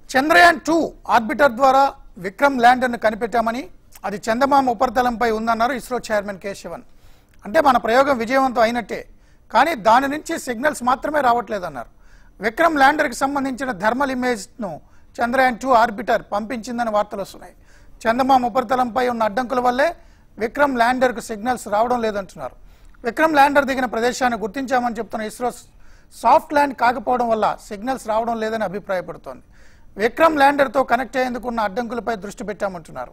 Chandrayaan two arbiter ద్వారా విక్రమ్ ల్యాండర్ను కనిపెట్టామని అది చందమామ ఉపరితలంపై ఉందన్నారు ఇస్రో చైర్మన్ కె శివన్ అంటే మన ప్రయోగం విజయవంతం అయినట్టే కానీ దాని నుంచి సిగ్నల్స్ మాత్రమే రావట్లేదన్నారు విక్రమ్ ల్యాండర్కి సంబంధించిన థర్మల్ ఇమేజ్ను చంద్రయాన్ టూ ఆర్బిటర్ పంపించిందని వార్తలు వస్తున్నాయి చందమామ ఉపరితలంపై ఉన్న అడ్డంకుల వల్లే విక్రమ్ ల్యాండర్కు సిగ్నల్స్ రావడం లేదంటున్నారు విక్రమ్ ల్యాండర్ దిగిన ప్రదేశాన్ని గుర్తించామని చెప్తున్న ఇస్రో సాఫ్ట్ ల్యాండ్ కాకపోవడం వల్ల సిగ్నల్స్ రావడం లేదని అభిప్రాయపడుతోంది విక్రమ్ ల్యాండర్తో కనెక్ట్ అయ్యేందుకు ఉన్న అడ్డంకులపై దృష్టి పెట్టామంటున్నారు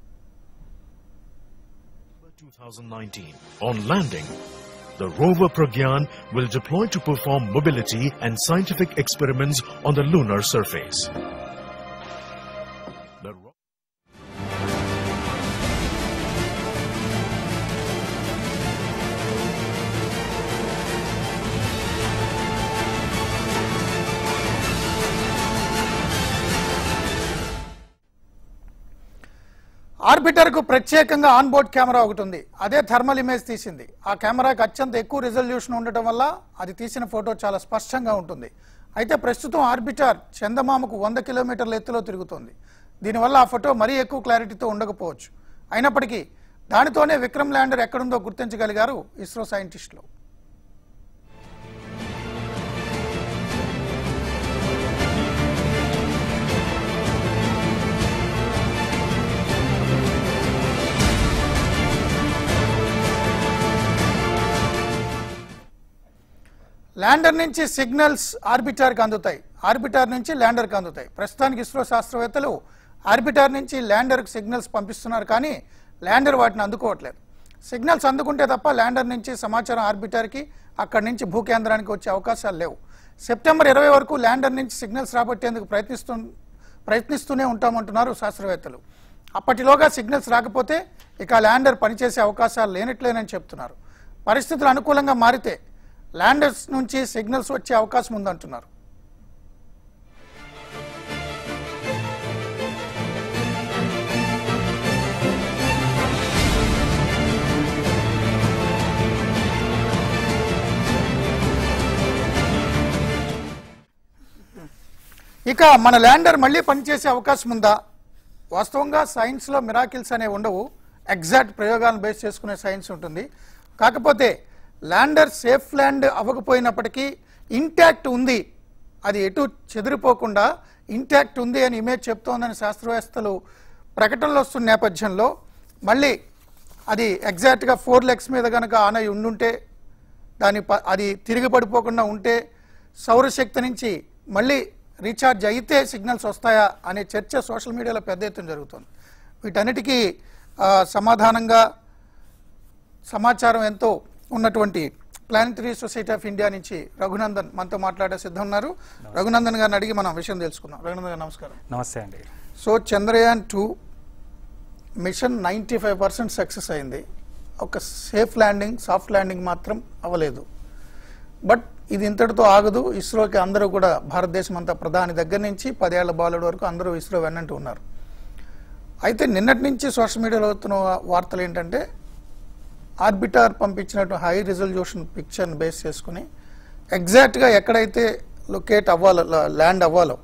2019. On landing, the rover Pragyan will deploy to perform mobility and scientific experiments on the lunar surface. The ro- ఆర్బిటర్కు ప్రత్యేకంగా ఆన్బోర్డ్ కెమెరా ఒకటి ఉంది అదే థర్మల్ ఇమేజ్ తీసింది ఆ కెమెరాకి అత్యంత ఎక్కువ రిజల్యూషన్ ఉండటం వల్ల అది తీసిన ఫోటో చాలా స్పష్టంగా ఉంటుంది అయితే ప్రస్తుతం ఆర్బిటర్ చందమామకు వంద కిలోమీటర్ల ఎత్తులో తిరుగుతోంది దీనివల్ల ఆ ఫోటో మరీ ఎక్కువ క్లారిటీతో ఉండకపోవచ్చు అయినప్పటికీ దానితోనే విక్రమ్ ల్యాండర్ ఎక్కడుందో గుర్తించగలిగారు ఇస్రో సైంటిస్టులు ల్యాండర్ నుంచి సిగ్నల్స్ ఆర్బిటార్కి అందుతాయి ఆర్బిటార్ నుంచి ల్యాండర్కి అందుతాయి ప్రస్తుతానికి ఇస్రో శాస్త్రవేత్తలు ఆర్బిటార్ నుంచి ల్యాండర్కి సిగ్నల్స్ పంపిస్తున్నారు కానీ ల్యాండర్ వాటిని అందుకోవట్లేదు సిగ్నల్స్ అందుకుంటే తప్ప ల్యాండర్ నుంచి సమాచారం ఆర్బిటార్కి అక్కడి నుంచి భూకేంద్రానికి వచ్చే అవకాశాలు లేవు సెప్టెంబర్ ఇరవై వరకు ల్యాండర్ నుంచి సిగ్నల్స్ రాబట్టేందుకు ప్రయత్నిస్తూ ప్రయత్నిస్తూనే ఉంటామంటున్నారు శాస్త్రవేత్తలు అప్పటిలోగా సిగ్నల్స్ రాకపోతే ఇక ల్యాండర్ పనిచేసే అవకాశాలు లేనట్లేనని చెప్తున్నారు పరిస్థితులు అనుకూలంగా మారితే ల్యాండర్స్ నుంచి సిగ్నల్స్ వచ్చే అవకాశం ఉందంటున్నారు ఇక మన ల్యాండర్ మళ్ళీ పనిచేసే అవకాశం ఉందా వాస్తవంగా సైన్స్లో మిరాకిల్స్ అనేవి ఉండవు ఎగ్జాక్ట్ ప్రయోగాలను బేస్ చేసుకునే సైన్స్ ఉంటుంది కాకపోతే ల్యాండర్ సేఫ్ ల్యాండ్ అవ్వకపోయినప్పటికీ ఇంటాక్ట్ ఉంది అది ఎటు చెదిరిపోకుండా ఇంటాక్ట్ ఉంది అని ఇమేజ్ చెప్తోందని శాస్త్రవేత్తలు ప్రకటనలు వస్తున్న నేపథ్యంలో మళ్ళీ అది ఎగ్జాక్ట్గా ఫోర్ లెగ్స్ మీద కనుక ఆన్ అయి ఉండుంటే దాని ప- అది తిరిగి పడిపోకుండా ఉంటే సౌరశక్తి నుంచి మళ్ళీ రీఛార్జ్ అయితే సిగ్నల్స్ వస్తాయా అనే చర్చ సోషల్ మీడియాలో పెద్ద ఎత్తున జరుగుతుంది వీటన్నిటికీ ఆ, సమాధానంగా సమాచారం ఎంతో ఉన్నటువంటి ప్లానిటరీ సొసైటీ ఆఫ్ ఇండియా నుంచి రఘునందన్ మనతో మాట్లాడే సిద్ధం ఉన్నారు రఘునందన్ గారిని అడిగి మనం విషయం తెలుసుకుందాం రఘునందన్ గారు నమస్కారం నమస్తే అండి so Chandrayaan two mission ninety five percent success అయింది ఒక సేఫ్ ల్యాండింగ్ సాఫ్ట్ ల్యాండింగ్ మాత్రం అవ్వలేదు బట్ ఇది ఇంతటితో ఆగదు ఇస్రోకి అందరూ కూడా భారతదేశం అంతా ప్రధాని దగ్గర నుంచి పదేళ్ల బాలుడు వరకు అందరూ ఇస్రో వెన్నంటూ ఉన్నారు అయితే నిన్నటి నుంచి సోషల్ మీడియాలో వస్తున్న వార్తలు ఏంటంటే ఆర్బిటార్ పంపించినట్టు హై రిజల్యూషన్ పిక్చర్ని బేస్ చేసుకుని ఎగ్జాక్ట్గా ఎక్కడైతే లొకేట్ అవ్వాలో ల్యాండ్ అవ్వాలో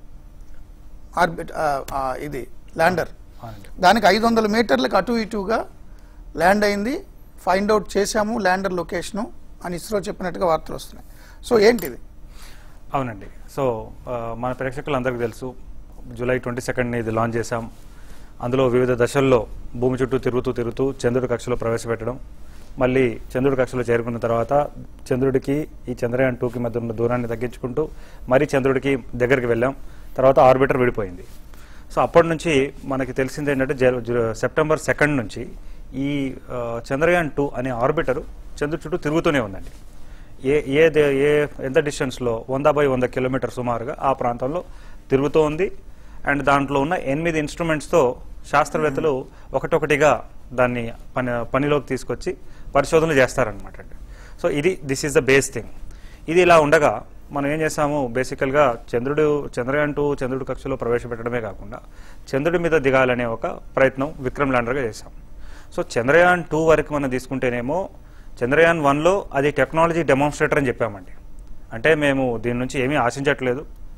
ఆర్బిట్ ఆ, ఆ, ఇది ల్యాండర్ అవునండి దానికి ఐదు వందల మీటర్లకు అటు ఇటుగా ల్యాండ్ అయింది ఫైండ్ అవుట్ చేశాము ల్యాండర్ లొకేషను అని ఇస్రో చెప్పినట్టుగా వార్తలు వస్తున్నాయి సో ఏంటిది అవునండి సో ఆ, మన ప్రేక్షకులందరికీ తెలుసు జూలై ట్వంటీ సెకండ్ని ఇది లాంచ్ చేశాం అందులో వివిధ దశల్లో భూమి చుట్టూ తిరుగుతూ తిరుగుతూ చంద్రుడి కక్షలో ప్రవేశపెట్టడం మళ్ళీ చంద్రుడి కక్షలో చేరుకున్న తర్వాత చంద్రుడికి ఈ చంద్రయాన్ టూకి మధ్య ఉన్న దూరాన్ని తగ్గించుకుంటూ మరీ చంద్రుడికి దగ్గరికి వెళ్ళాం తర్వాత ఆర్బిటర్ విడిపోయింది సో అప్పటి నుంచి మనకి తెలిసింది ఏంటంటే జ- జు- సెప్టెంబర్ సెకండ్ నుంచి ఈ ఆ, చంద్రయాన్ టూ అనే ఆర్బిటర్ చంద్రుడి చుట్టూ తిరుగుతూనే ఉందండి ఏ ఏ దే- ఏ ఎంత డిస్టెన్స్లో వంద బై వంద కిలోమీటర్ సుమారుగా ఆ ప్రాంతంలో తిరుగుతూ ఉంది అండ్ దాంట్లో ఉన్న ఎనిమిది ఇన్స్ట్రుమెంట్స్తో శాస్త్రవేత్తలు ఒకటొకటిగా దాన్ని పని పనిలోకి తీసుకొచ్చి పరిశోధనలు చేస్తారనమాట అండి సో ఇది this is the base thing ఇది ఇలా ఉండగా మనం ఏం చేసాము బేసికల్గా చంద్రుడు చంద్రయాన్ టూ చంద్రుడి కక్షలో ప్రవేశపెట్టడమే కాకుండా చంద్రుడి మీద దిగాలనే ఒక ప్రయత్నం విక్రమ్ ల్యాండర్గా చేశాం సో చంద్రయాన్ టూ వరకు మనం తీసుకుంటేనేమో చంద్రయాన్ వన్లో అది టెక్నాలజీ డెమాన్స్ట్రేటర్ అని చెప్పామండి అంటే మేము దీని నుంచి ఏమీ ఆశించట్లేదు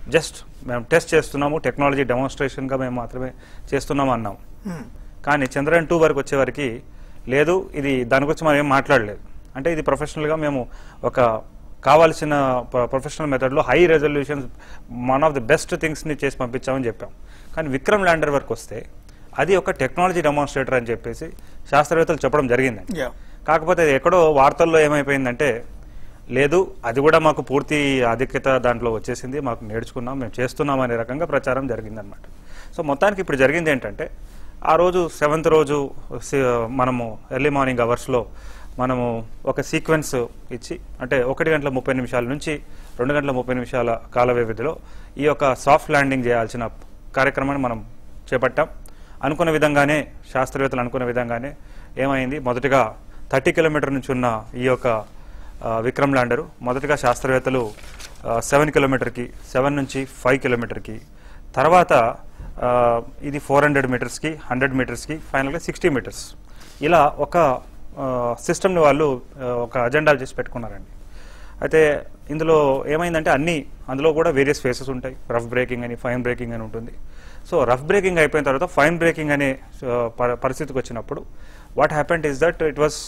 జస్ట్ మేము టెస్ట్ చేస్తున్నాము టెక్నాలజీ డెమోన్స్ట్రేషన్గా మేము మాత్రమే చేస్తున్నాము అన్నాం కానీ చంద్రయాన్ టూ వరకు వచ్చేవరకు లేదు ఇది దాని గురించి మనం ఏం మాట్లాడలేదు అంటే ఇది ప్రొఫెషనల్గా మేము ఒక కావాల్సిన ప్రొఫెషనల్ మెథడ్లో high resolutions one of the best థింగ్స్ని చేసి పంపించామని చెప్పాం కానీ విక్రమ్ ల్యాండర్ వరకు వస్తే అది ఒక టెక్నాలజీ డెమాన్స్ట్రేటర్ అని చెప్పేసి శాస్త్రవేత్తలు చెప్పడం జరిగిందండి యా కాకపోతే అది ఎక్కడో వార్తల్లో ఏమైపోయిందంటే లేదు అది కూడా మాకు పూర్తి ఆధిక్యత దాంట్లో వచ్చేసింది మాకు నేర్చుకున్నాం మేము చేస్తున్నాం అనే రకంగా ప్రచారం జరిగిందనమాట సో మొత్తానికి ఇప్పుడు జరిగింది ఏంటంటే ఆ రోజు సెవెంత్ రోజు సి- మనము ఎర్లీ మార్నింగ్ అవర్స్లో మనము ఒక సీక్వెన్స్ ఇచ్చి అంటే ఒకటి గంటల ముప్పై నిమిషాల నుంచి రెండు గంటల ముప్పై నిమిషాల కాల వ్యవధిలో ఈ యొక్క సాఫ్ట్ ల్యాండింగ్ చేయాల్సిన కార్యక్రమాన్ని మనం చేపట్టాం అనుకున్న విధంగానే శాస్త్రవేత్తలు అనుకున్న విధంగానే ఏమైంది మొదటిగా థర్టీ కిలోమీటర్ నుంచి ఉన్న ఈ యొక్క ఆ, విక్రమ్ ల్యాండరు మొదటగా శాస్త్రవేత్తలు సెవెన్ కిలోమీటర్కి సెవెన్ నుంచి ఫైవ్ కిలోమీటర్కి తర్వాత ఆ, ఇది ఫోర్ హండ్రెడ్ మీటర్స్కి హండ్రెడ్ మీటర్స్కి ఫైనల్గా సిక్స్టీ మీటర్స్ ఇలా ఒక సిస్టమ్ని వాళ్ళు ఆ, ఒక అజెండా చేసి పెట్టుకున్నారండి అయితే ఇందులో ఏమైందంటే అన్ని అందులో కూడా వేరియస్ ఫేసెస్ ఉంటాయి రఫ్ బ్రేకింగ్ అని ఫైన్ బ్రేకింగ్ అని ఉంటుంది సో రఫ్ బ్రేకింగ్ అయిపోయిన తర్వాత ఫైన్ బ్రేకింగ్ అనే ఆ, ప- పరిస్థితికి వచ్చినప్పుడు what happened is that it was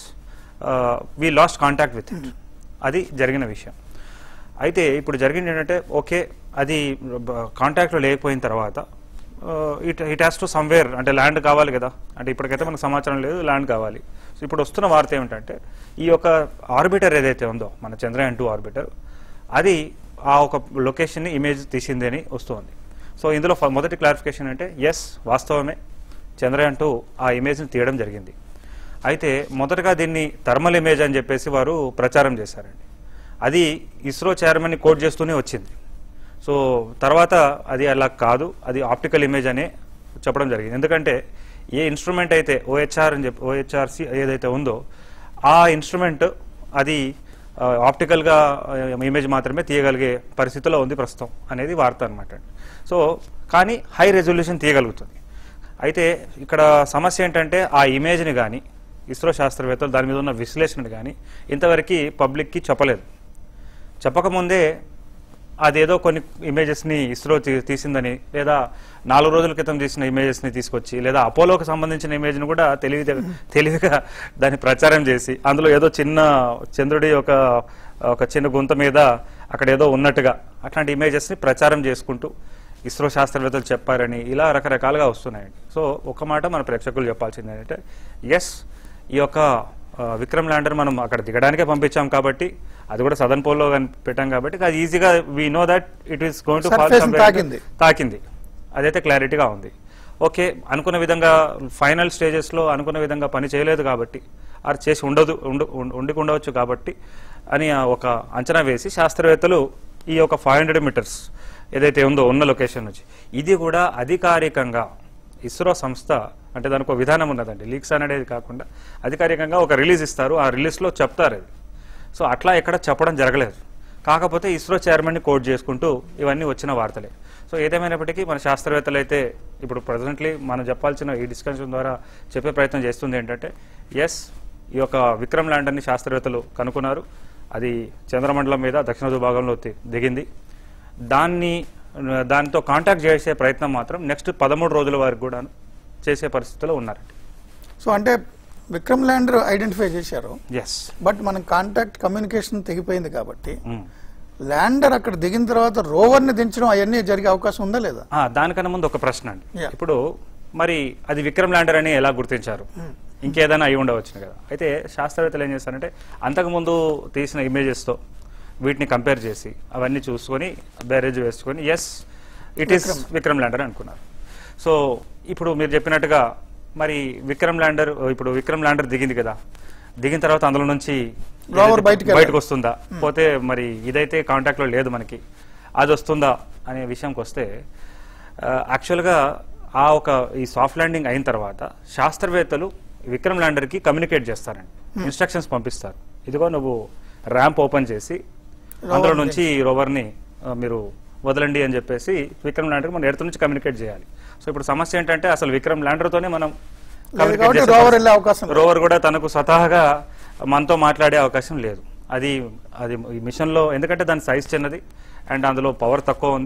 we lost contact with it అది జరిగిన విషయం అయితే ఇప్పుడు జరిగింది ఏంటంటే ఓకే అది కాంటాక్ట్లో లేకపోయిన తర్వాత it it has to somewhere అంటే ల్యాండ్ కావాలి కదా అంటే ఇప్పటికైతే మనకు సమాచారం లేదు ల్యాండ్ కావాలి సో ఇప్పుడు వస్తున్న వార్త ఏమిటంటే ఈ యొక్క ఆర్బిటర్ ఏదైతే ఉందో మన చంద్రయాన్ టూ ఆర్బిటర్ అది ఆ ఒక లొకేషన్ని ఇమేజ్ తీసింది అని వస్తుంది సో ఇందులో ఫ- మొదటి క్లారిఫికేషన్ అంటే ఎస్ వాస్తవమే చంద్రయాన్ టూ ఆ ఇమేజ్ని తీయడం జరిగింది అయితే మొదటగా దీన్ని థర్మల్ ఇమేజ్ అని చెప్పేసి వారు ప్రచారం చేశారండి అది ఇస్రో చైర్మన్ని కోట్ చేస్తూనే వచ్చింది సో తర్వాత అది అలా కాదు అది ఆప్టికల్ ఇమేజ్ అనే చెప్పడం జరిగింది ఎందుకంటే ఏ ఇన్స్ట్రుమెంట్ అయితే ఓహెచ్ఆర్ అని చెప్పి ఓహెచ్ఆర్సి ఏదైతే ఉందో ఆ ఇన్స్ట్రుమెంట్ అది ఆ, ఆప్టికల్గా ఆ, ఇమేజ్ మాత్రమే తీయగలిగే పరిస్థితిలో ఉంది ప్రస్తుతం అనేది వార్త అనమాట సో కానీ హై రెజల్యూషన్ తీయగలుగుతుంది అయితే ఇక్కడ సమస్య ఏంటంటే ఆ ఇమేజ్ని కానీ ఇస్రో శాస్త్రవేత్తలు దాని మీద ఉన్న విశ్లేషణను కానీ ఇంతవరకు పబ్లిక్కి చెప్పలేదు చెప్పకముందే అదేదో కొన్ని ఇమేజెస్ని ఇస్రో తీ- తీసిందని లేదా నాలుగు రోజుల క్రితం తీసిన ఇమేజెస్ని తీసుకొచ్చి లేదా అపోలోకి సంబంధించిన ఇమేజ్ని కూడా తెలివి తెలివిగా దాన్ని ప్రచారం చేసి అందులో ఏదో చిన్న చంద్రుడి ఒక ఒక చిన్న గుంత మీద అక్కడ ఏదో ఉన్నట్టుగా అట్లాంటి ఇమేజెస్ని ప్రచారం చేసుకుంటూ ఇస్రో శాస్త్రవేత్తలు చెప్పారని ఇలా రకరకాలుగా వస్తున్నాయండి సో ఒక మాట మన ప్రేక్షకులు చెప్పాల్సింది ఏంటంటే ఎస్ ఈ యొక్క ఆ, విక్రమ్ ల్యాండర్ మనం అక్కడ దిగడానికే పంపించాం కాబట్టి అది కూడా సదన్ పోల్లో పెట్టాం కాబట్టి అది ఈజీగా we know that it is going to Surface ని తాకింది. తాకింది అదైతే క్లారిటీగా ఉంది ఓకే అనుకున్న విధంగా ఫైనల్ స్టేజెస్లో అనుకున్న విధంగా పని చేయలేదు కాబట్టి అది చేసి ఉండదు ఉండు ఉండ- ఉండికి ఉండవచ్చు కాబట్టి అని ఆ ఒక అంచనా వేసి శాస్త్రవేత్తలు ఈ యొక్క ఫైవ్ హండ్రెడ్ మీటర్స్ ఏదైతే ఉందో ఉన్న లొకేషన్ నుంచి ఇది కూడా అధికారికంగా ఇస్రో సంస్థ అంటే దానికి ఒక విధానం ఉన్నదండి లీక్స్ అనేది కాకుండా అధికారికంగా ఒక రిలీజ్ ఇస్తారు ఆ రిలీజ్లో చెప్తారు అది సో అట్లా ఎక్కడ చెప్పడం జరగలేదు కాకపోతే ఇస్రో చైర్మన్ని కోట్ చేసుకుంటూ ఇవన్నీ వచ్చిన వార్తలే సో ఏదేమైనప్పటికీ మన శాస్త్రవేత్తలు అయితే ఇప్పుడు ప్రజెంట్లీ మనం చెప్పాల్సిన ఈ డిస్కషన్ ద్వారా చెప్పే ప్రయత్నం చేస్తుంది ఏంటంటే ఎస్ ఈ యొక్క విక్రమ్ ల్యాండర్ని శాస్త్రవేత్తలు కనుక్కున్నారు అది చంద్రమండలం మీద దక్షిణ ధృవభాగంలో తి- దిగింది దాన్ని ఆ, దాంతో కాంటాక్ట్ చేసే ప్రయత్నం మాత్రం నెక్స్ట్ పదమూడు రోజుల వరకు కూడా చేసే పరిస్థితిలో ఉన్నారండి సో అంటే విక్రమ్ ల్యాండర్ ఐడెంటిఫై చేశారు ఎస్ బట్ మనం కాంటాక్ట్ కమ్యూనికేషన్ తెగిపోయింది కాబట్టి ల్యాండర్ అక్కడ దిగిన తర్వాత రోవర్ ని దించడం అవన్నీ జరిగే అవకాశం ఉందా లేదా దానికన్నా ముందు ఒక ప్రశ్న అండి Yeah. ఇప్పుడు మరి అది విక్రమ్ ల్యాండర్ అని ఎలా గుర్తించారు ఇంకేదైనా అయి ఉండవచ్చు కదా అయితే శాస్త్రవేత్తలు ఏం చేస్తారంటే అంతకుముందు తీసిన ఇమేజెస్తో వీటిని కంపేర్ చేసి అవన్నీ చూసుకొని బేరేజ్ వేసుకొని yes it is Vikram lander అనుకున్నారు సో ఇప్పుడు మీరు చెప్పినట్టుగా మరి విక్రమ్ ల్యాండర్ ఇప్పుడు విక్రమ్ ల్యాండర్ దిగింది కదా దిగిన తర్వాత అందులో నుంచి Rover ఏదైతే బయటికి బయటకు వస్తుందా పోతే మరి ఇదైతే కాంటాక్ట్లో లేదు మనకి అది వస్తుందా అనే విషయంకి వస్తే యాక్చువల్గా ఆ ఒక ఈ సాఫ్ట్ ల్యాండింగ్ అయిన తర్వాత శాస్త్రవేత్తలు విక్రమ్ ల్యాండర్కి కమ్యూనికేట్ చేస్తారండి ఇన్స్ట్రక్షన్స్ పంపిస్తారు ఇదిగో నువ్వు ర్యాంప్ ఓపెన్ చేసి అందులో నుంచి ఈ రోవర్ని ఆ, మీరు వదలండి అని చెప్పేసి విక్రమ్ ల్యాండర్కి మనం ఎర్త్ నుంచి కమ్యూనికేట్ చేయాలి సో ఇప్పుడు సమస్య ఏంటంటే అసలు విక్రమ్ ల్యాండర్తోనే మనం communicate కాబట్టి చేసే rover పరిస్థితి. వెళ్ళే అవకాశం లేదు. రోవర్ కూడా తనకు స్వతహాగా మనతో మాట్లాడే అవకాశం లేదు అది అది ఈ మిషన్లో ఎందుకంటే దాని సైజ్ చిన్నది అండ్ అందులో పవర్ తక్కువ ఉంది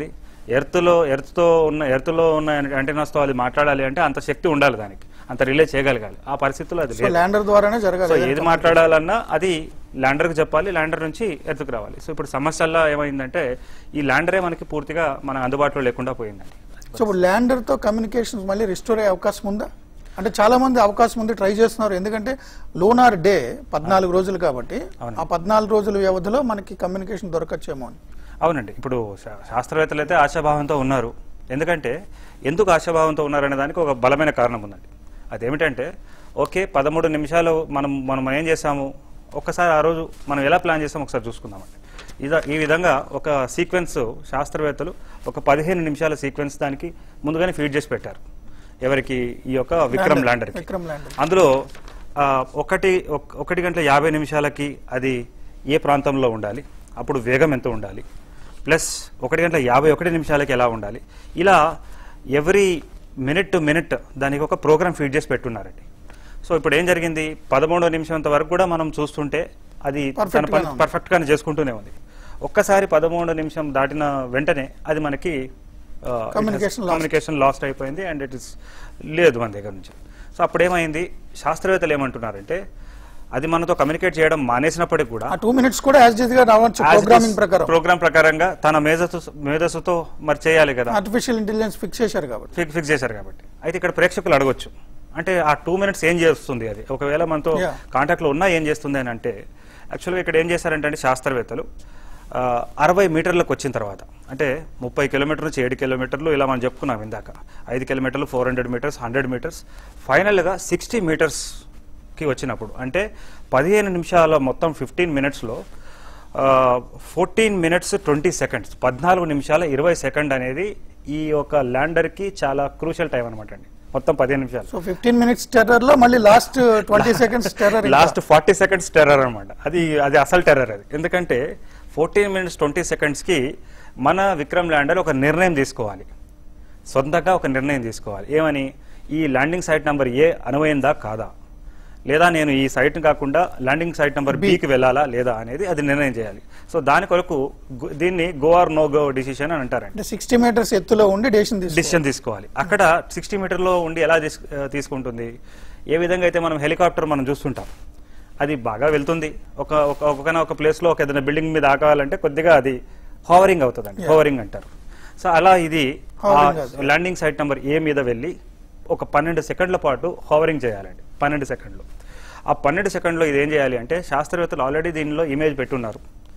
ఎర్త్లో ఎర్త్తో ఉన్న ఎర్త్లో ఉన్న యాంటీనాస్తో అది మాట్లాడాలి అంటే అంత శక్తి ఉండాలి దానికి అంత రిలే చేయగలగాలి ఆ పరిస్థితుల్లో అది సో లేదు ల్యాండర్ ద్వారానే సో జరగాలి ఏది మాట్లాడాలన్నా అది ల్యాండర్కి చెప్పాలి ల్యాండర్ నుంచి ఎర్త్కి రావాలి సో ఇప్పుడు సమస్యల్లో ఏమైందంటే ఈ ల్యాండరే మనకి పూర్తిగా మన అందుబాటులో లేకుండా పోయిందండి సో ఇప్పుడు ల్యాండర్ తో కమ్యూనికేషన్స్ మళ్ళీ రిస్టోర్ అయ్యే అవకాశం ఉందా అంటే చాలా మంది అవకాశం ఉంది ట్రై చేస్తున్నారు ఎందుకంటే లోనార్ డే పద్నాలుగు రోజులు కాబట్టి అవును. ఆ పద్నాలుగు రోజుల వ్యవధిలో మనకి కమ్యూనికేషన్ దొరకచ్చేమో అని అవునండి ఇప్పుడు శా- శాస్త్రవేత్తలు అయితే ఆశాభావంతో ఉన్నారు ఎందుకంటే ఎందుకు ఆశాభావంతో ఉన్నారనే దానికి ఒక బలమైన కారణం ఉందండి అదేమిటంటే ఓకే పదమూడు నిమిషాలు మనం మనం ఏం చేసాము ఒక్కసారి ఆ రోజు మనం ఎలా ప్లాన్ చేసాం ఒకసారి చూసుకుందామండి ఇద ఈ విధంగా ఒక సీక్వెన్స్ శాస్త్రవేత్తలు ఒక పదిహేను నిమిషాల సీక్వెన్స్ దానికి ముందుగానే ఫీడ్ చేసి పెట్టారు ఎవరికి ఈ యొక్క Vikram Lander, lander Vikram lander అందులో ఆ, ఒకటి ఒక- ఒకటి గంటల యాభై నిమిషాలకి అది ఏ ప్రాంతంలో ఉండాలి అప్పుడు వేగం ఎంత ఉండాలి ప్లస్ ఒకటి గంటల యాభై ఒకటి నిమిషాలకి ఎలా ఉండాలి ఇలా ఎవ్రీ మినిట్ టు మినిట్ దానికి ఒక ప్రోగ్రామ్ ఫీడ్ చేసి పెట్టున్నారండి సో ఇప్పుడు ఏం జరిగింది పదమూడో నిమిషం వరకు కూడా మనం చూస్తుంటే అది Perfect తన పని గానే ఉంది. పర్ఫెక్ట్ గానే చేసుకుంటూనే ఉంది ఒక్కసారి పదమూడో నిమిషం దాటిన వెంటనే అది మనకి Communication lost. కమ్యూనికేషన్ లాస్ట్ అయిపోయింది అండ్ ఇట్ ఇస్ లేదు మన దగ్గర నుంచి సో అప్పుడు ఏమైంది శాస్త్రవేత్తలు ఏమంటున్నారంటే అది మనతో కమ్యూనికేట్ చేయడం మానేసినప్పటికీ కూడా ఆ టూ మినిట్స్ కూడా యాజ్ గా రావచ్చు ప్రోగ్రామింగ్ ప్రకారం ప్రోగ్రామ్ ప్రకారంగా తన మేధస్సు మేధస్సుతో మరి చేయాలి కదా ఆర్టిఫిషియల్ ఇంటెలిజెన్స్ ఫిక్స్ చేశారు కాబట్టి ఫిక్- ఫిక్స్ చేశారు కాబట్టి అయితే ఇక్కడ ప్రేక్షకులు అడగొచ్చు అంటే ఆ టూ మినిట్స్ ఏం చేస్తుంది అది ఒకవేళ మనతో Yeah. కాంటాక్ట్లో ఉన్నా ఏం చేస్తుంది అని అంటే యాక్చువల్గా ఇక్కడ ఏం చేశారంటే అండి శాస్త్రవేత్తలు ఆ, అరవై మీటర్లకు వచ్చిన తర్వాత అంటే ముప్పై కిలోమీటర్ నుంచి ఏడు కిలోమీటర్లు ఇలా మనం చెప్పుకున్నాం ఇందాక ఐదు కిలోమీటర్లు four hundred metres hundred metres ఫైనల్గా సిక్స్టీ మీటర్స్కి వచ్చినప్పుడు అంటే పదిహేను నిమిషాల మొత్తం ఫిఫ్టీన్ మినిట్స్లో ఫోర్టీన్ మినిట్స్ ట్వంటీ సెకండ్స్ పద్నాలుగు నిమిషాల ఇరవై సెకండ్ అనేది ఈ యొక్క ల్యాండర్కి చాలా క్రూషియల్ టైం అనమాట అండి మొత్తం పదిహేను నిమిషాలు సో ఫిఫ్టీన్ మినిట్స్ టెర్రర్ లో మళ్ళీ last twenty seconds terror last forty seconds terror అనమాట అది అది అసలు టెర్రర్ అది ఎందుకంటే ఫోర్టీన్ మినిట్స్ ట్వంటీ సెకండ్స్కి మన విక్రమ్ ల్యాండర్ ఒక నిర్ణయం తీసుకోవాలి సొంతంగా ఒక నిర్ణయం తీసుకోవాలి ఏమని ఈ ల్యాండింగ్ సైట్ నెంబర్ ఏ అనువైందా కాదా లేదా నేను ఈ సైట్ కాకుండా ల్యాండింగ్ సైట్ నెంబర్ బికి వెళ్ళాలా లేదా అనేది అది నిర్ణయం చేయాలి సో దాని కొరకు గు- దీన్ని go or no go decision అని అంటారండి అంటే సిక్స్టీ మీటర్స్ ఎత్తులో ఉండి డేషన్ తీసుకు డిసిషన్ తీసుకోవాలి అక్కడ సిక్స్టీ మీటర్లో ఉండి ఎలా తీస్- ఆ, తీసుకుంటుంది ఏ విధంగా అయితే మనం హెలికాప్టర్ మనం చూస్తుంటాం అది బాగా వెళ్తుంది ఒక ఒక ఒకన ఒక ప్లేస్లో ఒక ఏదైనా బిల్డింగ్ మీద ఆకాలంటే కొద్దిగా అది హోవరింగ్ అవుతుందండి హోవరింగ్ అంటారు సో అలా ఇది Hovering కాదు. ల్యాండింగ్ సైట్ నెంబర్ ఏ మీద వెళ్ళి ఒక పన్నెండు సెకండ్ల పాటు హోవరింగ్ చేయాలండి పన్నెండు సెకండ్లు ఆ పన్నెండు సెకండ్లో ఇది ఏం చేయాలి అంటే శాస్త్రవేత్తలు ఆల్రెడీ దీనిలో ఇమేజ్ పెట్టున్నారు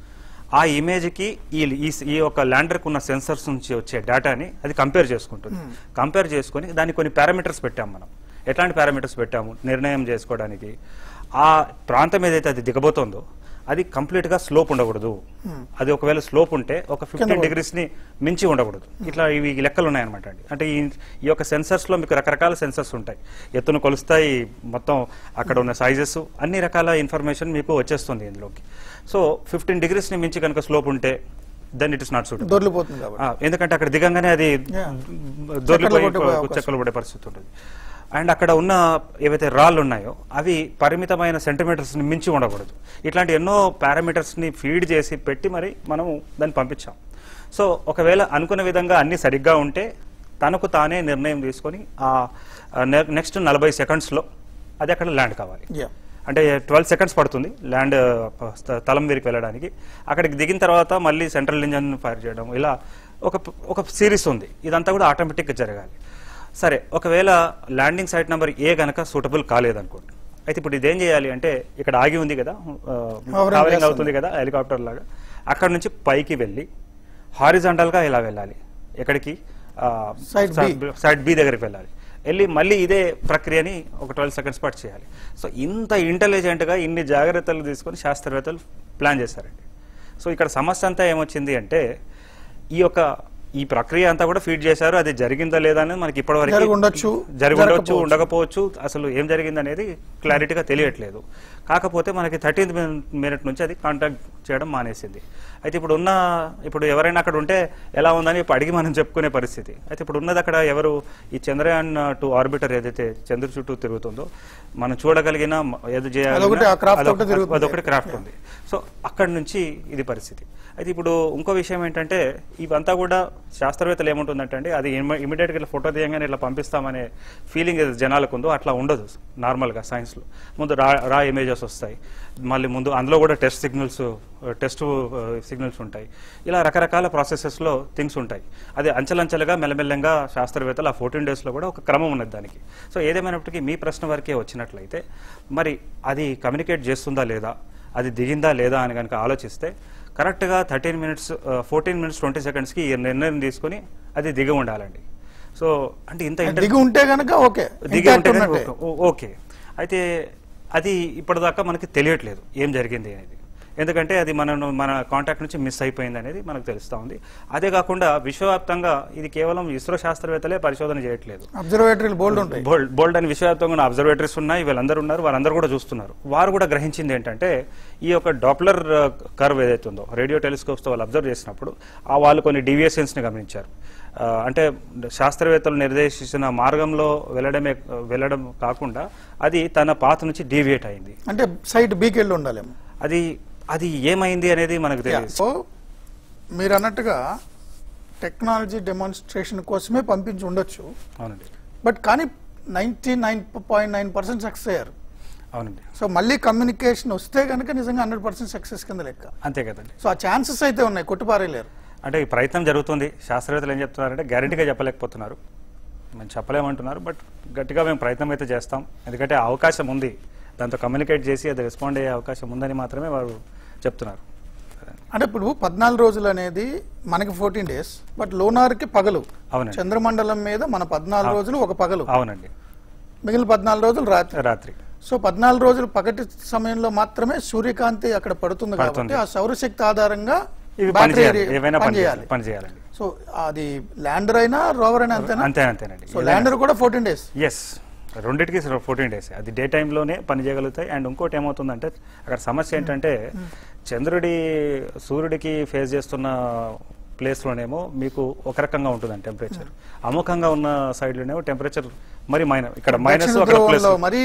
ఆ ఇమేజ్కి ఈ ఈ- ఈ యొక్క ల్యాండర్కి ఉన్న సెన్సర్స్ నుంచి వచ్చే డేటాని అది కంపేర్ చేసుకుంటుంది కంపేర్ చేసుకొని దానికి కొన్ని పారామీటర్స్ పెట్టాము మనం ఎట్లాంటి పారామీటర్స్ పెట్టాము నిర్ణయం చేసుకోవడానికి ఆ ప్రాంతం ఏదైతే అది దిగబోతోందో అది కంప్లీట్ గా స్లోప్ ఉండకూడదు అది ఒకవేళ స్లోప్ ఉంటే ఒక ఫిఫ్టీన్ డిగ్రీస్ ని మించి ఉండకూడదు ఇట్లా ఇవి లెక్కలు ఉన్నాయన్నమాట అండి అంటే ఈ ఈ యొక్క సెన్సర్స్ లో మీకు రకరకాల సెన్సర్స్ ఉంటాయి ఎత్తును కొలుస్తాయి మొత్తం అక్కడ ఉన్న సైజెస్ అన్ని రకాల ఇన్ఫర్మేషన్ మీకు వచ్చేస్తుంది ఇందులోకి సో ఫిఫ్టీన్ డిగ్రీస్ ని మించి కనుక స్లోప్ ఉంటే then it is not suitable దొర్లిపోతుంది కాబట్టి ఎందుకంటే అక్కడ దిగంగానే అది Yeah. దొరికిపోయి చెక్కలు కొట్టుకుపోయే అవకాశం. చెక్కలు పడే పరిస్థితి ఉంటుంది అండ్ అక్కడ ఉన్న ఏవైతే రాళ్ళు ఉన్నాయో అవి పరిమితమైన సెంటీమీటర్స్ ని మించి ఉండకూడదు ఇట్లాంటి ఎన్నో పారామీటర్స్ ని ఫీడ్ చేసి పెట్టి మరి మనము దాన్ని పంపించాం సో ఒకవేళ అనుకున్న విధంగా అన్ని సరిగ్గా ఉంటే తనకు తానే నిర్ణయం తీసుకొని ఆ నెక్స్ట్ నలభై సెకండ్స్లో అది అక్కడ ల్యాండ్ కావాలి Yeah. అంటే ట్వెల్వ్ సెకండ్స్ పడుతుంది ల్యాండ్ తలం వీరికి వెళ్ళడానికి అక్కడికి దిగిన తర్వాత మళ్ళీ సెంట్రల్ ఇంజన్ ఫైర్ చేయడం ఇలా ఒక ఒక సిరీస్ ఉంది ఇదంతా కూడా ఆటోమేటిక్గా జరగాలి సరే ఒకవేళ ల్యాండింగ్ సైట్ నెంబర్ ఏ గనక సూటబుల్ కాలేదనుకోండి అయితే ఇప్పుడు ఇదేం చేయాలి అంటే ఇక్కడ ఆగి ఉంది కదా Hovering కవరింగ్ చేస్తుంది. అవుతుంది కదా హెలికాప్టర్ లాగా అక్కడ నుంచి పైకి వెళ్ళి హారిజాంటల్ గా ఇలా వెళ్ళాలి ఎక్కడికి Side B. సైడ్ బి దగ్గరికి వెళ్ళాలి వెళ్ళి మళ్ళీ ఇదే ప్రక్రియని ఒక ట్వెల్వ్ సెకండ్స్ పాటు చేయాలి సో ఇంత ఇంటెలిజెంట్ గా ఇన్ని జాగ్రత్తలు తీసుకొని శాస్త్రవేత్తలు ప్లాన్ చేశారండి సో ఇక్కడ సమస్య అంతా ఏమొచ్చింది అంటే ఈ యొక్క ఈ ప్రక్రియ అంతా కూడా ఫీడ్ చేశారు అది జరిగిందా లేదా అనేది మనకి ఇప్పటివరకు జరిగి ఉండొచ్చు, జరిగి ఉండొచ్చు జరగకపోవచ్చు. ఉండకపోవచ్చు అసలు ఏం జరిగింది అనేది క్లారిటీగా తెలియట్లేదు కాకపోతే మనకి థర్టీన్త్ మినిట్ నుంచి అది కాంటాక్ట్ చేయడం మానేసింది అయితే ఇప్పుడు ఉన్న ఇప్పుడు ఎవరైనా అక్కడ ఉంటే ఎలా ఉందని ఇప్పుడు అడిగి మనం చెప్పుకునే పరిస్థితి అయితే ఇప్పుడు ఉన్నది అక్కడ ఎవరు ఈ చంద్రయాన్ టూ ఆర్బిటర్ ఏదైతే చంద్రుడి చుట్టూ తిరుగుతుందో మనం చూడగలిగిన మ- ఏది అదొకటి, ఆ craft అదొక- ఒకటి తిరుగుతుంది. అదొకటి క్రాఫ్ట్ ఉంది సో అక్కడి నుంచి ఇది పరిస్థితి అయితే ఇప్పుడు ఇంకో విషయం ఏంటంటే ఇవంతా కూడా శాస్త్రవేత్తలు ఏముంటుందంటే అండి అది ఇమీడియట్గా ఇట్లా ఫోటో తీయంగానే ఇట్లా పంపిస్తామనే ఫీలింగ్ ఏది జనాలకు ఉందో అట్లా ఉండదు నార్మల్గా సైన్స్లో ముందు రా రా ఇమేజెస్ వస్తాయి మళ్ళీ ముందు అందులో కూడా టెస్ట్ సిగ్నల్స్ టెస్ట్ సిగ్నల్స్ ఉంటాయి ఇలా రకరకాల ప్రాసెసెస్లో థింగ్స్ ఉంటాయి అది అంచెలంచెలుగా మెల్లమెల్లంగా శాస్త్రవేత్తలు ఆ ఫోర్టీన్ డేస్లో కూడా ఒక క్రమం ఉన్నది దానికి సో ఏదేమైనప్పటికీ మీ ప్రశ్న వరకే వచ్చినట్లయితే మరి అది కమ్యూనికేట్ చేస్తుందా లేదా అది దిగిందా లేదా అని కనుక ఆలోచిస్తే కరెక్ట్గా thirteen minutes fourteen minutes twenty సెకండ్స్కి ఈ నిర్ణయం తీసుకొని అది దిగి ఉండాలండి సో అంటే ఇంత ఇంటర్ దిగి ఉంటే గనక ఓకే దిగి Intact ఉంటే కనుక ఉన్నట్టే. ఓ- ఓ- ఓకే అయితే అది ఇప్పటిదాకా మనకి తెలియట్లేదు ఏం జరిగింది అనేది ఎందుకంటే అది మన మన కాంటాక్ట్ నుంచి మిస్ అయిపోయింది అనేది మనకు తెలుస్తూ ఉంది అదే కాకుండా విశ్వవ్యాప్తంగా ఇది కేవలం ఇస్రో శాస్త్రవేత్తలే పరిశోధన చేయట్లేదు అబ్జర్వేటరీలు బోల్డ్ ఉంటాయి బోల్డ్ బోల్డ్ అని విశ్వవ్యాప్తంగా అబ్జర్వేటరీస్ ఉన్నాయి వీళ్ళందరూ ఉన్నారు వారందరూ కూడా చూస్తున్నారు వారు కూడా గ్రహించింది ఏంటంటే ఈ యొక్క డాప్లర్ కర్వ్ ఏదైతే ఉందో రేడియో టెలిస్కోప్స్తో వాళ్ళు అబ్జర్వ్ చేసినప్పుడు ఆ వాళ్ళు కొన్ని డీవియేషన్స్ని గమనించారు ఆ, అంటే శాస్త్రవేత్తలు నిర్దేశించిన మార్గంలో వెళ్ళడమే వెళ్ళడం కాకుండా అది తన పాత నుంచి డీవియేట్ అయింది అంటే సైట్ బీకి వెళ్ళి ఉండాలేమో అది అది ఏమైంది అనేది మనకు తెలియదు సో మీరు అన్నట్టుగా టెక్నాలజీ డెమాన్స్ట్రేషన్ కోసమే పంపించి ఉండొచ్చు అవునండి బట్ కానీ ninety nine point nine percent success అయ్యారు అవునండి సో మళ్ళీ కమ్యూనికేషన్ వస్తే కనుక నిజంగా హండ్రెడ్ పర్సెంట్ సక్సెస్ కింద లెక్క అంతే కదండి సో ఆ ఛాన్సెస్ అయితే ఉన్నాయి కొట్టుపారేయలేరు అంటే ఈ ప్రయత్నం జరుగుతుంది శాస్త్రవేత్తలు ఏం చెప్తున్నారంటే గ్యారంటీగా చెప్పలేకపోతున్నారు మేము చెప్పలేమంటున్నారు బట్ గట్టిగా మేము ప్రయత్నం అయితే చేస్తాం ఎందుకంటే ఆ అవకాశం ఉంది దాంతో కమ్యూనికేట్ చేసి అది రెస్పాండ్ అయ్యే అవకాశం ఉందని మాత్రమే వారు చెప్తున్నారు అంటే ఇప్పుడు పద్నాలుగు రోజులు అనేది మనకి ఫోర్టీన్ డేస్ బట్ లోనార్కి పగలు అవునండి చంద్రమండలం మీద మన పద్నాలుగు రోజులు ఒక పగలు అవునండి మిగిలిన పద్నాలుగు రోజులు రాత్రి రాత్రి సో పద్నాలుగు రోజులు పగటి సమయంలో మాత్రమే సూర్యకాంతి అక్కడ పడుతుంది పడుతుంది. కాబట్టి ఆ సౌరశక్తి ఆధారంగా ఇవి battery పని చేయాలి రి- ఏవైనా పని పని చేయాలి చేయాలి పని చేయాలండి సో అది ల్యాండర్ అయినా రోవర్ అయినా అంతేనా అంతే అంతేనండి సో ల్యాండర్ కూడా ఫోర్టీన్ డేస్ ఎస్ రెండింటికి ఫోర్టీన్ డేస్ అది డే టైంలోనే పని చేయగలుగుతాయి అండ్ ఇంకోటి ఏమవుతుందంటే అక్కడ సమస్య ఏంటంటే చంద్రుడి సూర్యుడికి ఫేస్ చేస్తున్న ప్లేస్లోనేమో మీకు ఒక రకంగా ఉంటుందండి టెంపరేచర్ అముఖంగా ఉన్న సైడ్లోనేమో టెంపరేచర్ మరి మైనస్ ఇక్కడ మైనస్ అక్కడ ప్లస్ ధ్రువంలో మరి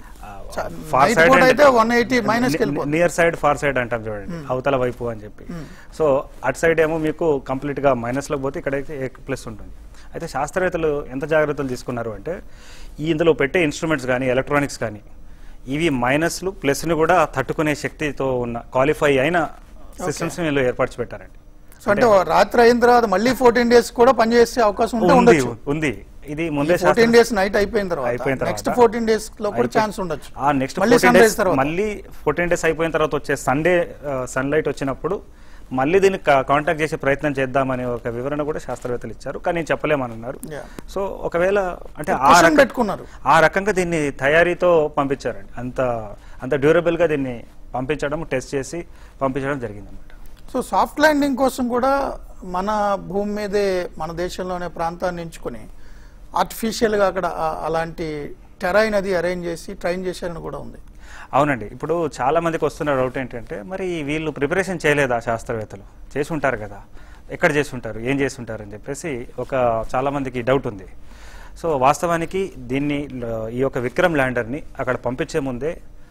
ఫార్ నైట్ సైడ్ పూట అయితే వన్ ఎయిటీ మైనస్ వెళ్ళిపోతుంది నియర్ సైడ్ ఫార్ సైడ్ అంటాం చూడండి అవతల వైపు అని చెప్పి సో అటు సైడ్ ఏమో మీకు కంప్లీట్ గా మైనస్ లోకి పోతే ఇక్కడైతే ప్లస్ ఉంటుంది అయితే శాస్త్రవేత్తలు ఎంత జాగ్రత్తలు తీసుకున్నారు అంటే ఈ ఇందులో పెట్టే ఇన్స్ట్రుమెంట్స్ కానీ ఎలక్ట్రానిక్స్ కానీ ఇవి మైనస్లు ప్లస్ని కూడా తట్టుకునే శక్తితో ఉన్న క్వాలిఫై అయిన సిస్టమ్స్ వీళ్ళు ఏర్పరచి పెట్టారండి సో అంటే రాత్రి అయిన తర్వాత మళ్ళీ ఫోర్టీన్ డేస్ కూడా పనిచేసే అవకాశం ఉంటే ఉంది ఉండొచ్చు ఉంది ఇది ముందే ఫోర్టీన్ శాస్త్ర- డేస్ నైట్ అయిపోయిన తర్వాత అయిపోయిన తర్వాత నెక్స్ట్ ఫోర్టీన్ డేస్ లో కూడా అయిపోయి- ఛాన్స్ ఉండొచ్చు ఆ నెక్స్ట్ మళ్ళీ ఫోర్టీన్ సన్ డేస్ రైజ్ తర్వాత మళ్ళీ ఫోర్టీన్ డేస్ అయిపోయిన తర్వాత వచ్చే సండే సన్లైట్ వచ్చినప్పుడు మళ్ళీ దీన్ని కాంటాక్ట్ చేసే ప్రయత్నం చేద్దామనే ఒక వివరణ కూడా శాస్త్రవేత్తలు ఇచ్చారు కానీ నేను చెప్పలేమన్నారు Yeah. సో ఒకవేళ అంటే ఆ Cushion రకం- పెట్టుకున్నారు ఆ రకంగా దీన్ని తయారీతో పంపించారండి అంత అంత డ్యూరబుల్ గా దీన్ని పంపించడం టెస్ట్ చేసి పంపించడం జరిగింది అనమాట సో సాఫ్ట్ ల్యాండింగ్ కోసం కూడా మన భూమి మీదే మన దేశంలోనే ప్రాంతాన్ని ఎంచుకొని ఆర్టిఫిషియల్ గా అక్కడ ఆ- అలాంటి టెరైన్ అది అరేంజ్ చేసి ట్రైన్ చేశారని కూడా ఉంది అవునండి ఇప్పుడు చాలా మందికి వస్తున్న డౌట్ ఏంటంటే మరి వీళ్ళు ప్రిపరేషన్ చేయలేదా శాస్త్రవేత్తలు చేసి ఉంటారు కదా ఎక్కడ చేసి ఉంటారు ఏం చేసి ఉంటారు అని చెప్పేసి ఒక చాలా మందికి డౌట్ ఉంది సో వాస్తవానికి దీన్ని ల- ఈ యొక్క విక్రమ్ ల్యాండర్ని అక్కడ పంపించే ముందే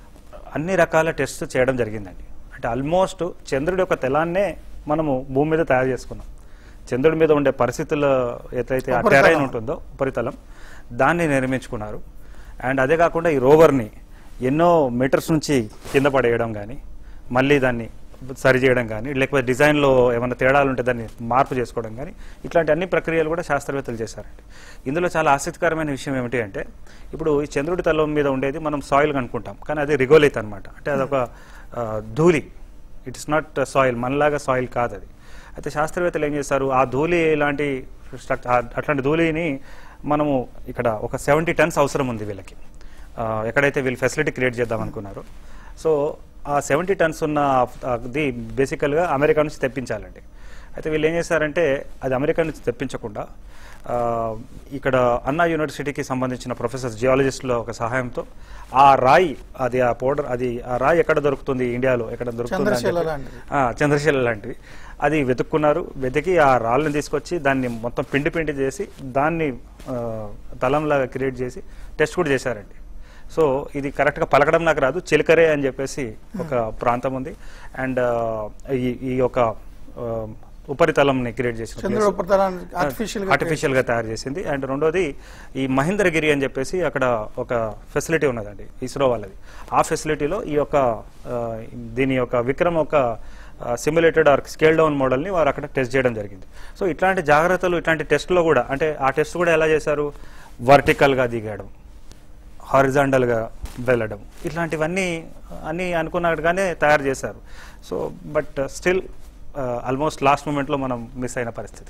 అన్ని రకాల టెస్ట్ చేయడం జరిగిందండి అంటే ఆల్మోస్ట్ చంద్రుడి యొక్క తెలాన్నే మనము భూమి మీద తయారు చేసుకున్నాం చంద్రుడి మీద ఉండే పరిస్థితుల ఏదైతే ఆ ఉపరితలం. టెరైన్ ఉంటుందో ఉపరితలం దాన్ని నిర్మించుకున్నారు అండ్ అదే కాకుండా ఈ రోవర్ని ఎన్నో మీటర్స్ నుంచి కింద పడేయడం కానీ మళ్ళీ దాన్ని సరి చేయడం కానీ లేకపోతే డిజైన్లో ఏమైనా తేడాలు ఉంటే దాన్ని మార్పు చేసుకోవడం కానీ ఇట్లాంటి అన్ని ప్రక్రియలు కూడా శాస్త్రవేత్తలు చేశారండి ఇందులో చాలా ఆసక్తికరమైన విషయం ఏమిటి అంటే ఇప్పుడు ఈ చంద్రుడి తలం మీద ఉండేది మనం సాయిల్ అనుకుంటాం కానీ అది రిగోలిత్ అనమాట అంటే అదొక ఆ, ధూళి ఇట్స్ నాట్ సాయిల్ మనలాగా సాయిల్ కాదు అది అయితే శాస్త్రవేత్తలు ఏం చేస్తారు ఆ ధూళి లాంటి స్ట్రక్- ఆ- అట్లాంటి ధూళిని మనము ఇక్కడ ఒక సెవెంటీ టన్స్ అవసరం ఉంది వీళ్ళకి ఆ, ఎక్కడైతే వీళ్ళు ఫెసిలిటీ క్రియేట్ చేద్దాం అనుకున్నారు సో ఆ సెవెంటీ టన్స్ ఉన్న అది బేసికల్గా అమెరికా నుంచి తెప్పించాలండి అయితే వీళ్ళు ఏం చేశారంటే అది అమెరికా నుంచి తెప్పించకుండా ఆ, ఇక్కడ అన్నా యూనివర్సిటీకి సంబంధించిన ప్రొఫెసర్స్ జియాలజిస్టుల ఒక సహాయంతో ఆ రాయి అది ఆ పౌడర్ అది ఆ రాయి ఎక్కడ దొరుకుతుంది ఇండియాలో ఎక్కడ దొరుకుతుంది అని చంద్రశీల చెప్పి- లాంటిది. ఆ, చంద్రశీల లాంటివి అది వెతుక్కున్నారు వెతికి ఆ రాళ్ళని తీసుకొచ్చి దాన్ని మొత్తం పిండి పిండి చేసి దాన్ని ఆ, తలంలాగా క్రియేట్ చేసి టెస్ట్ కూడా చేశారండి సో ఇది కరెక్ట్గా పలకడం నాకు రాదు చిలకరే అని చెప్పేసి ఒక ప్రాంతం ఉంది అండ్ ఈ ఈ యొక్క ఆ, ఉపరితలంని క్రియేట్ చేసిన చంద్రుడు place. ఉపరితలాన్ని ఆర్టిఫిషియల్ గా ఆర్టిఫిషియల్ గా తయారు చేసింది అండ్ రెండోది ఈ మహేంద్రగిరి అని చెప్పేసి అక్కడ ఒక ఫెసిలిటీ ఉన్నదండి ఇస్రో వాళ్ళది ఆ ఫెసిలిటీలో ఈ యొక్క ఆ, దీని యొక్క విక్రమ్ ఒక సిమ్యులేటెడ్ ఆర్ స్కేల్ డౌన్ మోడల్ని వారు అక్కడ టెస్ట్ చేయడం జరిగింది సో ఇట్లాంటి జాగ్రత్తలు ఇట్లాంటి టెస్ట్లో కూడా అంటే ఆ టెస్ట్ కూడా ఎలా చేశారు వర్టికల్గా దిగడం హారిజాండల్గా వెళ్ళడం ఇట్లాంటివన్నీ అన్నీ అనుకున్నట్టుగానే తయారు చేశారు so but still almost last మూమెంట్లో మనం మిస్ అయిన పరిస్థితి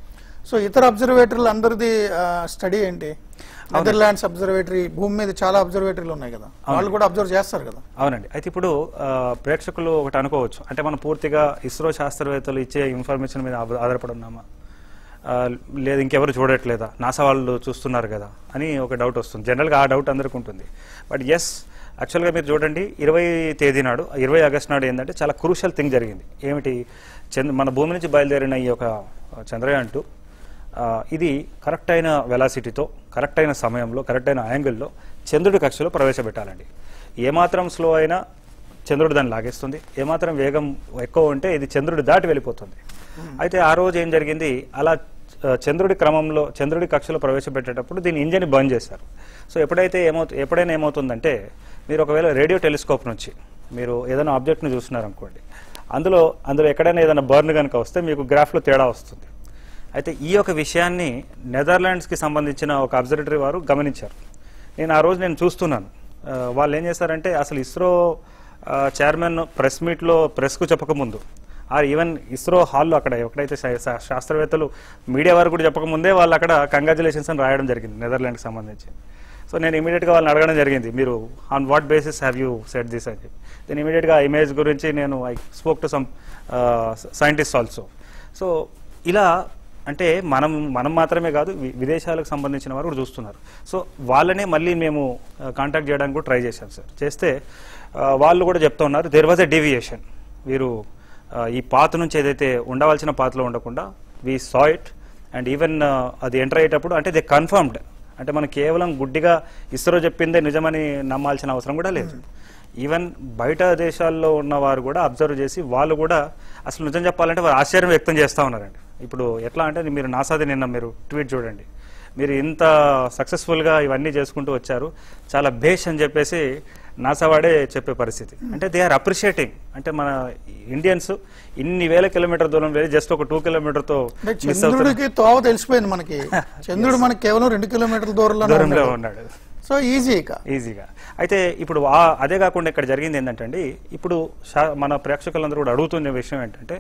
సో ఇతర అబ్జర్వేటరీలు అందరిది స్టడీ ఏంటి నెదర్లాండ్స్ అబ్జర్వేటరీ భూమి మీద చాలా అబ్జర్వేటరీలు ఉన్నాయి కదా వాళ్ళు కూడా అబ్జర్వ్ చేస్తారు కదా అవునండి అయితే ఇప్పుడు ఆ, ప్రేక్షకులు ఒకటి అనుకోవచ్చు అంటే మనం పూర్తిగా ఇస్రో శాస్త్రవేత్తలు ఇచ్చే ఇన్ఫర్మేషన్ మీద ఆధార- ఆధారపడి ఉన్నామా ఆ, లేదు ఇంకెవరు చూడట్లేదా నాసా వాళ్ళు చూస్తున్నారు కదా అని ఒక డౌట్ వస్తుంది జనరల్గా ఆ డౌట్ అందరికీ ఉంటుంది బట్ ఎస్ యాక్చువల్గా మీరు చూడండి ఇరవై తేదీ నాడు ఇరవై ఆగస్ట్ నాడు ఏంటంటే చాలా క్రూషల్ థింగ్ జరిగింది ఏమిటి చంద్ర మన భూమి నుంచి బయలుదేరిన ఈ యొక్క చంద్రయాన్ టూ ఆ, ఇది కరెక్ట్ అయిన వెలాసిటీతో కరెక్ట్ అయిన సమయంలో కరెక్ట్ అయిన యాంగిల్లో చంద్రుడి కక్షలో ప్రవేశపెట్టాలండి ఏమాత్రం స్లో అయినా చంద్రుడు దాన్ని లాగేస్తుంది ఏమాత్రం వేగం ఎక్కువ ఉంటే ఇది చంద్రుడి దాటి వెళ్ళిపోతుంది అయితే ఆ రోజు ఏం జరిగింది అలా ఆ, చంద్రుడి క్రమంలో చంద్రుడి కక్షలో ప్రవేశపెట్టేటప్పుడు దీని ఇంజన్ బంద్ చేశారు సో ఎప్పుడైతే ఏమవుతు ఎప్పుడైనా ఏమవుతుందంటే మీరు ఒకవేళ రేడియో టెలిస్కోప్ నుంచి మీరు ఏదైనా ఆబ్జెక్ట్ని చూస్తున్నారనుకోండి అందులో అందులో ఎక్కడైనా ఏదైనా బర్న్ కనుక వస్తే మీకు గ్రాఫ్లో తేడా వస్తుంది అయితే ఈ యొక్క విషయాన్ని నెదర్లాండ్స్కి సంబంధించిన ఒక అబ్జర్వేటరీ వారు గమనించారు నేను ఆ రోజు నేను చూస్తున్నాను ఆ, వాళ్ళు ఏం చేశారంటే అసలు ఇస్రో ఆ, చైర్మన్ ప్రెస్ మీట్లో ప్రెస్కు చెప్పకముందు ఆ ఈవెన్ ఇస్రో హాల్లో అక్కడ ఎక్కడైతే శా- శా- శాస్త్రవేత్తలు మీడియా వారు కూడా చెప్పకముందే వాళ్ళు అక్కడ కంగ్రాచులేషన్స్ అని రాయడం జరిగింది నెదర్లాండ్కి సంబంధించి సో నేను ఇమీడియట్గా వాళ్ళని అడగడం జరిగింది మీరు on what basis have you set this అని చెప్పి నేను ఇమీడియట్గా ఆ ఇమేజ్ గురించి నేను I spoke to some scientist also so ఇలా అంటే మనం మనం మాత్రమే కాదు వి- విదేశాలకు సంబంధించిన వారు కూడా చూస్తున్నారు సో వాళ్ళనే మళ్ళీ మేము కాంటాక్ట్ చేయడానికి కూడా ట్రై చేశాం సార్ చేస్తే ఆ, వాళ్ళు కూడా చెప్తా ఉన్నారు దేర్ వాజ్ ఎ డీవియేషన్ వీరు ఆ, ఈ పాత నుంచి ఏదైతే ఉండవలసిన పాతలో ఉండకుండా we saw it and even అది ఎంటర్ అయ్యేటప్పుడు అంటే దే కన్ఫర్మ్డ్ అంటే మనం కేవలం గుడ్డిగా ఇస్రో చెప్పిందే నిజమని నమ్మాల్సిన అవసరం కూడా లేదు ఈవెన్ బయట దేశాల్లో ఉన్న వారు కూడా అబ్జర్వ్ చేసి వాళ్ళు కూడా అసలు నిజం చెప్పాలంటే వారు ఆశ్చర్యం వ్యక్తం చేస్తూ ఉన్నారండి ఇప్పుడు ఎట్లా అంటే మీరు నాసాది నిన్న మీరు ట్వీట్ చూడండి మీరు ఇంత సక్సెస్ఫుల్గా ఇవన్నీ చేసుకుంటూ వచ్చారు చాలా భేష్ అని చెప్పేసి నాసా వాడే చెప్పే పరిస్థితి అంటే దే ఆర్ అప్రిషియేటింగ్ అంటే మన ఇండియన్స్ ఇన్ని వేల కిలోమీటర్ దూరం వెళ్ళి జస్ట్ ఒక టూ కిలోమీటర్తో అంటే మిస్ అవుతున్నారు చంద్రుడికి తోవ తెలిసిపోయింది మనకి చంద్రుడు మనకి కేవలం రెండు కిలోమీటర్ల దూరంలో దూరంలో ఉన్నాడు సో ఈజీ ఇక ఈజీగా అయితే ఇప్పుడు ఆ- అదే కాకుండా ఇక్కడ జరిగింది ఏంటంటే అండి ఇప్పుడు శా- మన ప్రేక్షకులందరూ కూడా అడుగుతున్న విషయం ఏంటంటే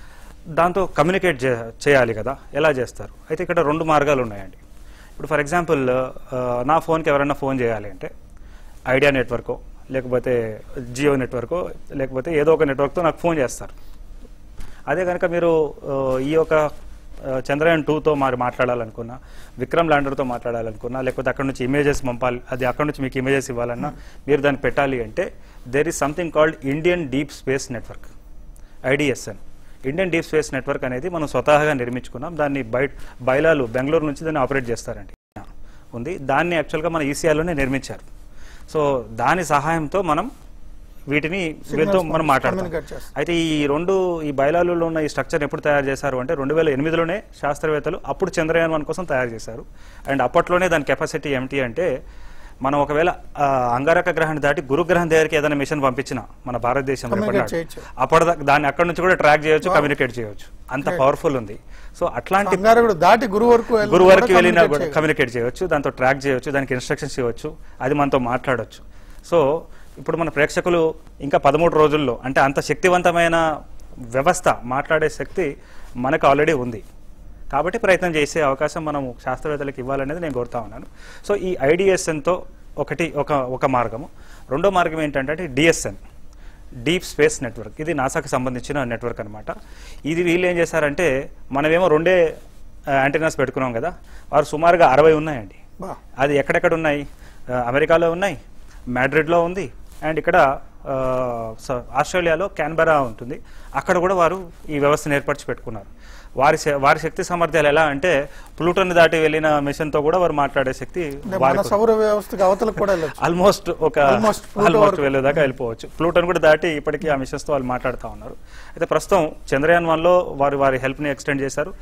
దాంతో కమ్యూనికేట్ చే- చేయాలి కదా ఎలా చేస్తారు అయితే ఇక్కడ రెండు మార్గాలు ఉన్నాయండి ఇప్పుడు ఫర్ ఎగ్జాంపుల్ నా ఫోన్కి ఎవరైనా ఫోన్ చేయాలి అంటే ఐడియా నెట్వర్కో లేకపోతే జియో నెట్వర్కో లేకపోతే ఏదో ఒక నెట్వర్క్తో నాకు ఫోన్ చేస్తారు అదే కనుక మీరు ఆ, ఈ యొక్క ఆ, చంద్రయాన్ టూతో మరి మాట్లాడాలనుకున్నా విక్రమ్ ల్యాండర్తో మాట్లాడాలనుకున్నా లేకపోతే అక్కడ నుంచి ఇమేజెస్ పంపాలి అది అక్కడ నుంచి మీకు ఇమేజెస్ ఇవ్వాలన్నా మీరు దాన్ని పెట్టాలి అంటే there is something called Indian deep space network IDSN Indian deep space network అనేది మనం స్వతహాగా నిర్మించుకున్నాం దాన్ని బయట బయలాలు బెంగళూరు నుంచి దాన్ని ఆపరేట్ చేస్తారండి ఉంది దాన్ని యాక్చువల్గా మన ఈసీఆర్లోనే నిర్మించారు సో దాని సహాయంతో మనం వీటిని వీటితో మనం మాట్లాడతాం communicate చేస్తాం. అయితే ఈ రెండు ఈ బయలాలలో ఉన్న ఈ స్ట్రక్చర్ ఎప్పుడు తయారు చేశారు అంటే రెండు వేల ఎనిమిదిలోనే శాస్త్రవేత్తలు అప్పుడు చంద్రయాన్ వన్ కోసం తయారు చేశారు అండ్ అప్పట్లోనే దాని కెపాసిటీ ఏమిటి అంటే మనం ఒకవేళ ఆ, అంగారక గ్రహాన్ని దాటి గురుగ్రహం దగ్గరికి ఏదైనా మిషన్ పంపించిన మన భారతదేశం Communicate చేయొచ్చు. అప్పటిదాకా దాన్ని అక్కడ నుంచి కూడా ట్రాక్ చేయొచ్చు కమ్యూనికేట్ చేయొచ్చు అంత పవర్ఫుల్ ఉంది సో అట్లాంటి అంగారకుడు దాటి గురువు వరకు వెళ్ళినా గురువు వరకు కూడా వెళ్ళినా communicate కూడా చేయగలరు. కమ్యూనికేట్ చేయవచ్చు దాంతో ట్రాక్ చేయవచ్చు దానికి ఇన్స్ట్రక్షన్స్ ఇవ్వచ్చు అది మనతో మాట్లాడొచ్చు సో ఇప్పుడు మన ప్రేక్షకులు ఇంకా పదమూడు రోజుల్లో అంటే అంత శక్తివంతమైన వ్యవస్థ మాట్లాడే శక్తి మనకు ఆల్రెడీ ఉంది కాబట్టి ప్రయత్నం చేసే అవకాశం మనం శాస్త్రవేత్తలకు ఇవ్వాలనేది నేను కోరుతా ఉన్నాను సో ఈ ఐడిఎస్ఎన్తో ఒకటి ఒక ఒక మార్గము రెండో మార్గం ఏంటంటే డిఎస్ఎన్ డీప్ స్పేస్ నెట్వర్క్ ఇది నాసాకి సంబంధించిన నెట్వర్క్ అనమాట ఇది వీళ్ళు ఏం చేశారంటే మనమేమో రెండే యాంటీనాస్ పెట్టుకున్నాం కదా వారు సుమారుగా అరవై ఉన్నాయండి బా అది ఎక్కడెక్కడ ఉన్నాయి ఆ, అమెరికాలో ఉన్నాయి మ్యాడ్రిడ్లో ఉంది అండ్ ఇక్కడ ఆ, స- ఆస్ట్రేలియాలో క్యాన్బెరా ఉంటుంది అక్కడ కూడా వారు ఈ వ్యవస్థను ఏర్పరిచి పెట్టుకున్నారు వారి శ- వారి శక్తి సామర్థ్యాలు ఎలా అంటే ప్లూటోని దాటి వెళ్ళిన మిషన్తో కూడా వారు మాట్లాడే శక్తి అంటే మన వారికి సౌర వ్యవస్థకి అవతలకు కూడా వెళ్ళొచ్చు ఆల్మోస్ట్ ఒక Almost Pluto ఆల్మోస్ట్ వరకు. వెళ్ళేదాకా వెళ్ళిపోవచ్చు ప్లూటోన్ కూడా దాటి ఇప్పటికీ ఆ మిషన్స్ తో వాళ్ళు మాట్లాడుతూ ఉన్నారు అయితే ప్రస్తుతం చంద్రయాన్ వన్ లో వారు వారి హెల్ప్ ని ఎక్స్టెండ్ చేశారు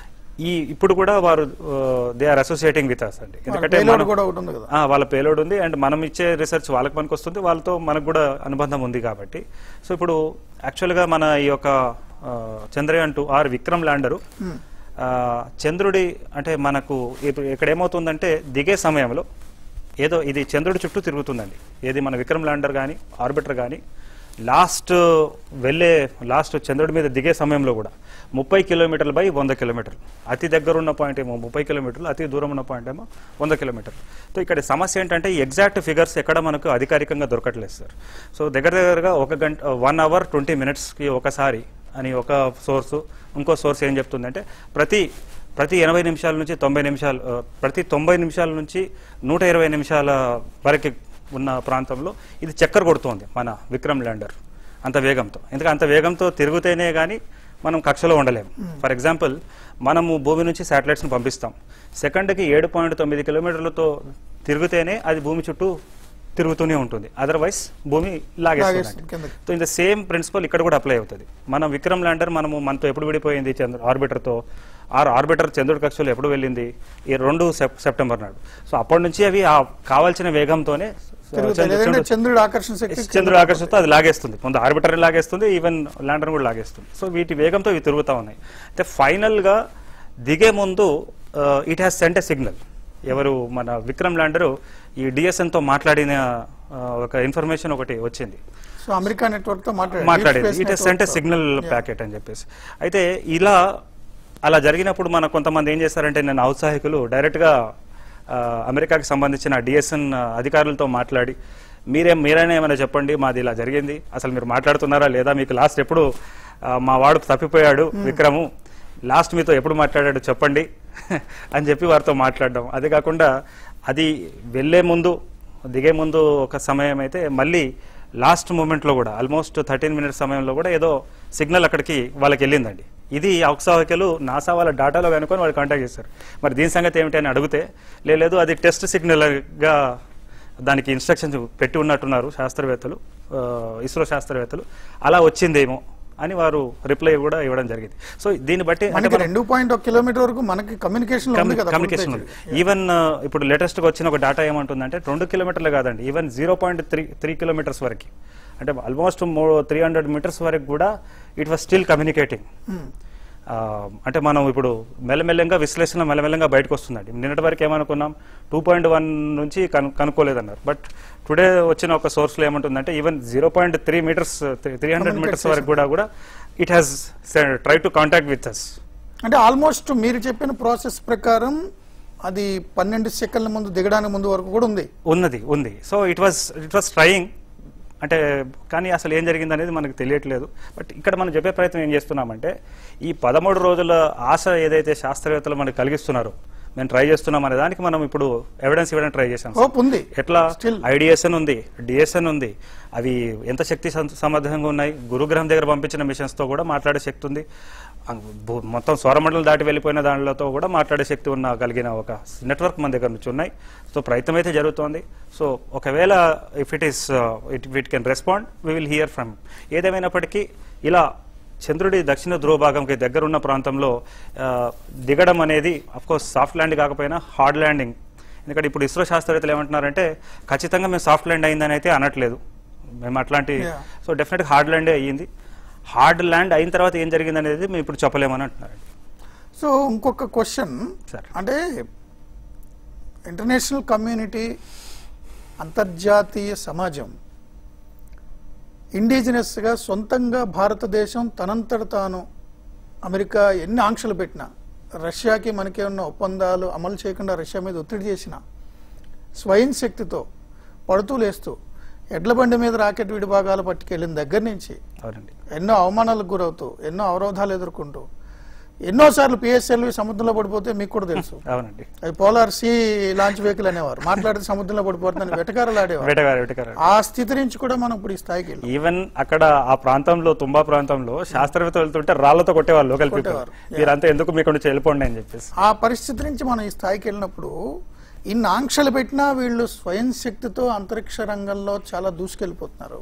ఈ ఇప్పుడు కూడా వారు they are associating with us అండి ఎందుకంటే పేలోడ్ మనం- కూడా ఒకటి ఉంది కదా ఆ, వాళ్ళ పేలోడ్ ఉంది అండ్ మనం ఇచ్చే రీసెర్చ్ వాళ్ళకి పనికి వస్తుంది వాళ్ళతో మనకు కూడా అనుబంధం ఉంది కాబట్టి సో ఇప్పుడు యాక్చువల్గా మన ఈ యొక్క ఆ, Chandrayaan two or Vikram lander ఆ, చంద్రుడి అంటే మనకు ఇప్పుడు ఇక్కడ ఏమవుతుందంటే దిగే సమయంలో ఏదో ఇది చంద్రుడి చుట్టూ తిరుగుతుందండి ఏది మన విక్రమ్ ల్యాండర్ కానీ ఆర్బిటర్ కానీ లాస్ట్ వెళ్ళే లాస్ట్ చంద్రుడి మీద దిగే సమయంలో కూడా ముప్పై కిలోమీటర్లు బై వంద కిలోమీటర్లు అతి దగ్గర ఉన్న పాయింట్ ఏమో ముప్పై కిలోమీటర్లు అతి దూరం ఉన్న పాయింట్ ఏమో వంద కిలోమీటర్లు సో ఇక్కడ సమస్య ఏంటంటే ఈ ఎగ్జాక్ట్ ఫిగర్స్ ఎక్కడ మనకు అధికారికంగా దొరకట్లేదు సార్ సో దగ్గర దగ్గరగా ఒక గంట వన్ అవర్ ట్వంటీ మినిట్స్కి ఒకసారి అని ఒక సోర్సు ఇంకో సోర్స్ ఏం చెప్తుందంటే ప్రతి ప్రతి ఎనభై నిమిషాల నుంచి తొంభై నిమిషాలు ఆ, ప్రతి తొంభై నిమిషాల నుంచి నూట ఇరవై నిమిషాల వరకు ఉన్న ప్రాంతంలో ఇది చక్కర కొడుతోంది మన విక్రమ్ ల్యాండర్ అంత వేగంతో ఎందుకంటే అంత వేగంతో తిరుగుతేనే కానీ మనం కక్షలో ఉండలేము ఫర్ ఎగ్జాంపుల్ మనము భూమి నుంచి శాటిలైట్స్ని పంపిస్తాం సెకండ్కి ఏడు పాయింట్ తొమ్మిది కిలోమీటర్లతో తిరిగితేనే అది భూమి చుట్టూ తిరుగుతూనే ఉంటుంది అదర్వైజ్ భూమి లాగేస్తుంది లాగేస్తుంది కిందకి. So in the same principle ఇక్కడ కూడా అప్లై అవుతుంది మనం విక్రమ్ ల్యాండర్ మనము మనతో ఎప్పుడు విడిపోయింది చంద్ర ఆర్బిటర్తో ఆర్ ఆర్బిటర్ చంద్రుడి కక్షలో ఎప్పుడు వెళ్ళింది ఈ రెండు సెప్- సెప్టెంబర్ నాడు సో అప్పటి నుంచి అవి ఆ కావాల్సిన వేగంతోనే తిరుగుతాయి చంద్రు- లేదంటే చంద్రు- చంద్రుడి ఆకర్షణ శక్తి చంద్రుడు ఆకర్షితో అది లాగేస్తుంది ముందు ఆర్బిటర్ లాగేస్తుంది ఈవెన్ ల్యాండర్ కూడా లాగేస్తుంది సో వీటి వేగంతో ఇవి తిరుగుతూ ఉన్నాయి అయితే ఫైనల్ గా దిగే ముందు it has sent a signal ఎవరు మన విక్రమ్ ల్యాండరు ఈ డిఎస్ఎన్ తో మాట్లాడిన ఆ, ఒక ఇన్ఫర్మేషన్ ఒకటి వచ్చింది సో అమెరికా నెట్వర్క్ తో మాట్లాడారు మాట్లాడేది Deep Space it has Network sent తో. Signal Yeah. ప్యాకెట్ అని చెప్పేసి అయితే ఇలా అలా జరిగినప్పుడు మన కొంతమంది ఏం చేస్తారంటే నేను ఔత్సాహికులు డైరెక్ట్గా ఆ, అమెరికాకి సంబంధించిన డిఎస్ఎన్ అధికారులతో మాట్లాడి మీరేం మీరైనా ఏమైనా చెప్పండి మాది ఇలా జరిగింది అసలు మీరు మాట్లాడుతున్నారా లేదా మీకు లాస్ట్ ఎప్పుడు ఆ, మా వాడు తప్పిపోయాడు విక్రము లాస్ట్ మీతో ఎప్పుడు మాట్లాడాడు చెప్పండి అని చెప్పి వారితో మాట్లాడడం అదే కాకుండా అది వెళ్ళే ముందు దిగే ముందు ఒక సమయం అయితే మళ్ళీ లాస్ట్ మూమెంట్లో కూడా ఆల్మోస్ట్ థర్టీన్ మినిట్స్ సమయంలో కూడా ఏదో సిగ్నల్ అక్కడికి వాళ్ళకి వెళ్ళిందండి ఇది ఔత్సాహికులు నాసా వాళ్ళ డేటాలో కనుకొని వాళ్ళు కాంటాక్ట్ చేస్తారు మరి దీని సంగతి ఏమిటి అని అడిగితే "లే- లేదు అది టెస్ట్ సిగ్నల్గా దానికి ఇన్స్ట్రక్షన్స్ పెట్టి ఉన్నట్టున్నారు శాస్త్రవేత్తలు ఆ, ఇస్రో శాస్త్రవేత్తలు అలా వచ్చిందేమో అని వారు రిప్లై కూడా ఇవ్వడం జరిగింది సో దీన్ని బట్టి అంటే మనకి మనం- రెండు పాయింట్ ఒక కిలోమీటర్ వరకు మనకి కమ్యూనికేషన్ ఉంది కదా కమ్యూనికేషన్ ఉంది footage. ఈవెన్ ఇప్పుడు లేటెస్ట్ గా వచ్చిన ఒక డేటా ఏమంటుందంటే రెండు కిలోమీటర్లు కాదండి even zero point three three kilometres వరకు అంటే ఆల్మోస్ట్ త్రీ హండ్రెడ్ మీటర్స్ వరకు కూడా ఇట్ వాస్ స్టిల్ కమ్యూనికేటింగ్ అంటే మనం ఇప్పుడు మెల్లమెల్లంగా విశ్లేషణ మెల్లమెల్లంగా బయటకు వస్తుందండి నిన్నటి వరకు ఏమనుకున్నాం టూ పాయింట్ వన్ నుంచి కను కనుక్కోలేదన్నారు బట్ టుడే వచ్చిన ఒక సోర్స్లో ఏమంటుందంటే even zero point three metres three hundred metres వరకు కూడా కూడా it has try to contact with us అంటే ఆల్మోస్ట్ మీరు చెప్పిన ప్రాసెస్ ప్రకారం అది పన్నెండు సెకండ్ల ముందు దిగడానికి ముందు వరకు కూడా ఉంది ఉన్నది ఉంది so it was it was trying అంటే కానీ అసలు ఏం జరిగింది అనేది మనకు తెలియట్లేదు బట్ ఇక్కడ మనం చెప్పే ప్రయత్నం ఏం చేస్తున్నామంటే ఈ పదమూడు రోజుల ఆశ ఏదైతే శాస్త్రవేత్తలు మనకు కలిగిస్తున్నారో మేము ట్రై చేస్తున్నాం అనే దానికి మనం ఇప్పుడు ఎవిడెన్స్ ఇవ్వడానికి ట్రై చేసాం హోప్ ఉంది ఎట్లా Still. ఐడిఎస్ఎన్ ఉంది డిఎస్ఎన్ ఉంది అవి ఎంత శక్తి సం- సమర్థంగా ఉన్నాయి గురుగ్రహం దగ్గర పంపించిన మిషన్స్ తో కూడా మాట్లాడే శక్తి ఉంది ఆ భూ- మొత్తం సౌరమండలం దాటి వెళ్ళిపోయిన దానిలతో కూడా మాట్లాడే శక్తి ఉన్న కలిగిన ఒక నెట్వర్క్ మన దగ్గర నుంచి ఉన్నాయి సో ప్రయత్నం అయితే జరుగుతోంది సో ఒకవేళ if it is it it can respond we will hear from ఏదేమైనప్పటికీ ఇలా చంద్రుడి దక్షిణ ధ్రువ భాగంకి దగ్గర ఉన్న ప్రాంతంలో ఆ, దిగడం అనేది కోర్స్ సాఫ్ట్ ల్యాండ్ కాకపోయినా హార్డ్ ల్యాండింగ్ ఎందుకంటే ఇప్పుడు ఇస్రో శాస్త్రవేత్తలు ఏమంటున్నారంటే ఖచ్చితంగా మేము సాఫ్ట్ ల్యాండ్ అయిందని అయితే అనట్లేదు మేము అట్లాంటి Yeah. సో డెఫినెట్గా హార్డ్ ల్యాండే అయ్యింది హార్డ్ ల్యాండ్ అయిన తర్వాత ఏం జరిగింది అనేది మేము ఇప్పుడు చెప్పలేమని అంటున్నారు సో ఇంకొక క్వశ్చన్ Sir. అంటే ఇంటర్నేషనల్ కమ్యూనిటీ అంతర్జాతీయ సమాజం ఇండిజినస్గా సొంతంగా భారతదేశం తనంతట తాను అమెరికా ఎన్ని ఆంక్షలు పెట్టినా రష్యాకి మనకి ఉన్న ఒప్పందాలు అమలు చేయకుండా రష్యా మీద ఒత్తిడి చేసిన స్వయం శక్తితో పడుతూ లేస్తూ ఎడ్ల బండి మీద రాకెట్ విడిభాగాలు పట్టుకెళ్ళిన దగ్గర నుంచి అవునండి ఎన్నో అవమానాలకు గురవుతూ ఎన్నో అవరోధాలు ఎదుర్కొంటూ ఎన్నోసార్లు పిఎస్ఎల్వి సముద్రంలో పడిపోతే మీకు కూడా తెలుసు అవునండి అది పోలార్ సీ లాంచ్ వెహికల్ అనేవారు మాట్లాడితే సముద్రంలో పడిపోతుందని వెటకారాలు ఆడేవారు వేటగారు వేటగారు ఆ స్థితి నుంచి కూడా మనం ఇప్పుడు ఈ స్థాయికి వెళ్ళాం ఈవెన్ అక్కడ ఆ ప్రాంతంలో తుంబా ప్రాంతంలో శాస్త్రవేత్త వెళ్తుంటే రాళ్లతో కొట్టేవాళ్ళు లోకల్ పీపుల్ కొట్టేవారు. మీరంతా ఎందుకు మీకు నుంచి వెళ్ళిపోండి అని చెప్పేసి ఆ పరిస్థితి నుంచి మనం ఈ స్థాయికి వెళ్ళినప్పుడు ఇన్ని ఆంక్షలు పెట్టినా వీళ్ళు స్వయం శక్తితో అంతరిక్ష రంగంలో చాలా దూసుకెళ్ళిపోతున్నారు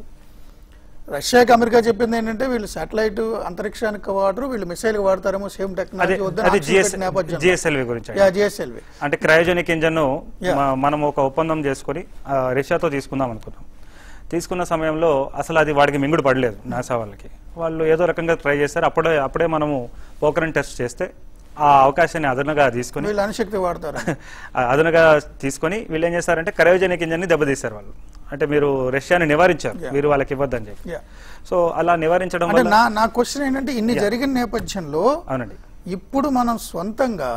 రష్యాకి అమెరికా చెప్పింది ఏంటంటే వీళ్ళు శాటిలైట్ అంతరిక్షానికి వాడరు వీళ్ళు మిసైల్ వాడతారేమో సేమ్ అదే టెక్నాలజీ అది జిఎస్ జిఎస్ఎల్వి గురించి అండి. జిఎస్ఎల్వి అంటే క్రయోజనిక్ ఇంజన్ Yeah. మనం ఒక ఒప్పందం చేసుకొని ఆ, రష్యాతో తీసుకుందాం అనుకున్నాం తీసుకున్న సమయంలో అసలు అది వాడికి మింగుడు పడలేదు నాసా వాళ్ళకి వాళ్ళు ఏదో రకంగా ట్రై చేస్తారు అప్పుడే అప్పుడే మనము పోకరన్ టెస్ట్ చేస్తే ఆ అవకాశాన్ని అదనంగా తీసుకొని వీళ్ళు అణుశక్తి వాడతారు ఆ అదనంగా తీసుకొని వీళ్ళు ఏం చేస్తారంటే క్రయోజనిక్ ఇంజన్ ని దెబ్బతీశారు వాళ్ళు అంటే మీరు రష్యాని నివారించారు Yeah. మీరు వాళ్ళకి ఇవ్వద్దని చెప్పి Yeah. సో అలా నివారించడం అంటే వల్ల నా నా క్వశ్చన్ ఏంటంటే ఇన్ని జరిగిన నేపథ్యంలో అవునండి ఇప్పుడు మనం సొంతంగా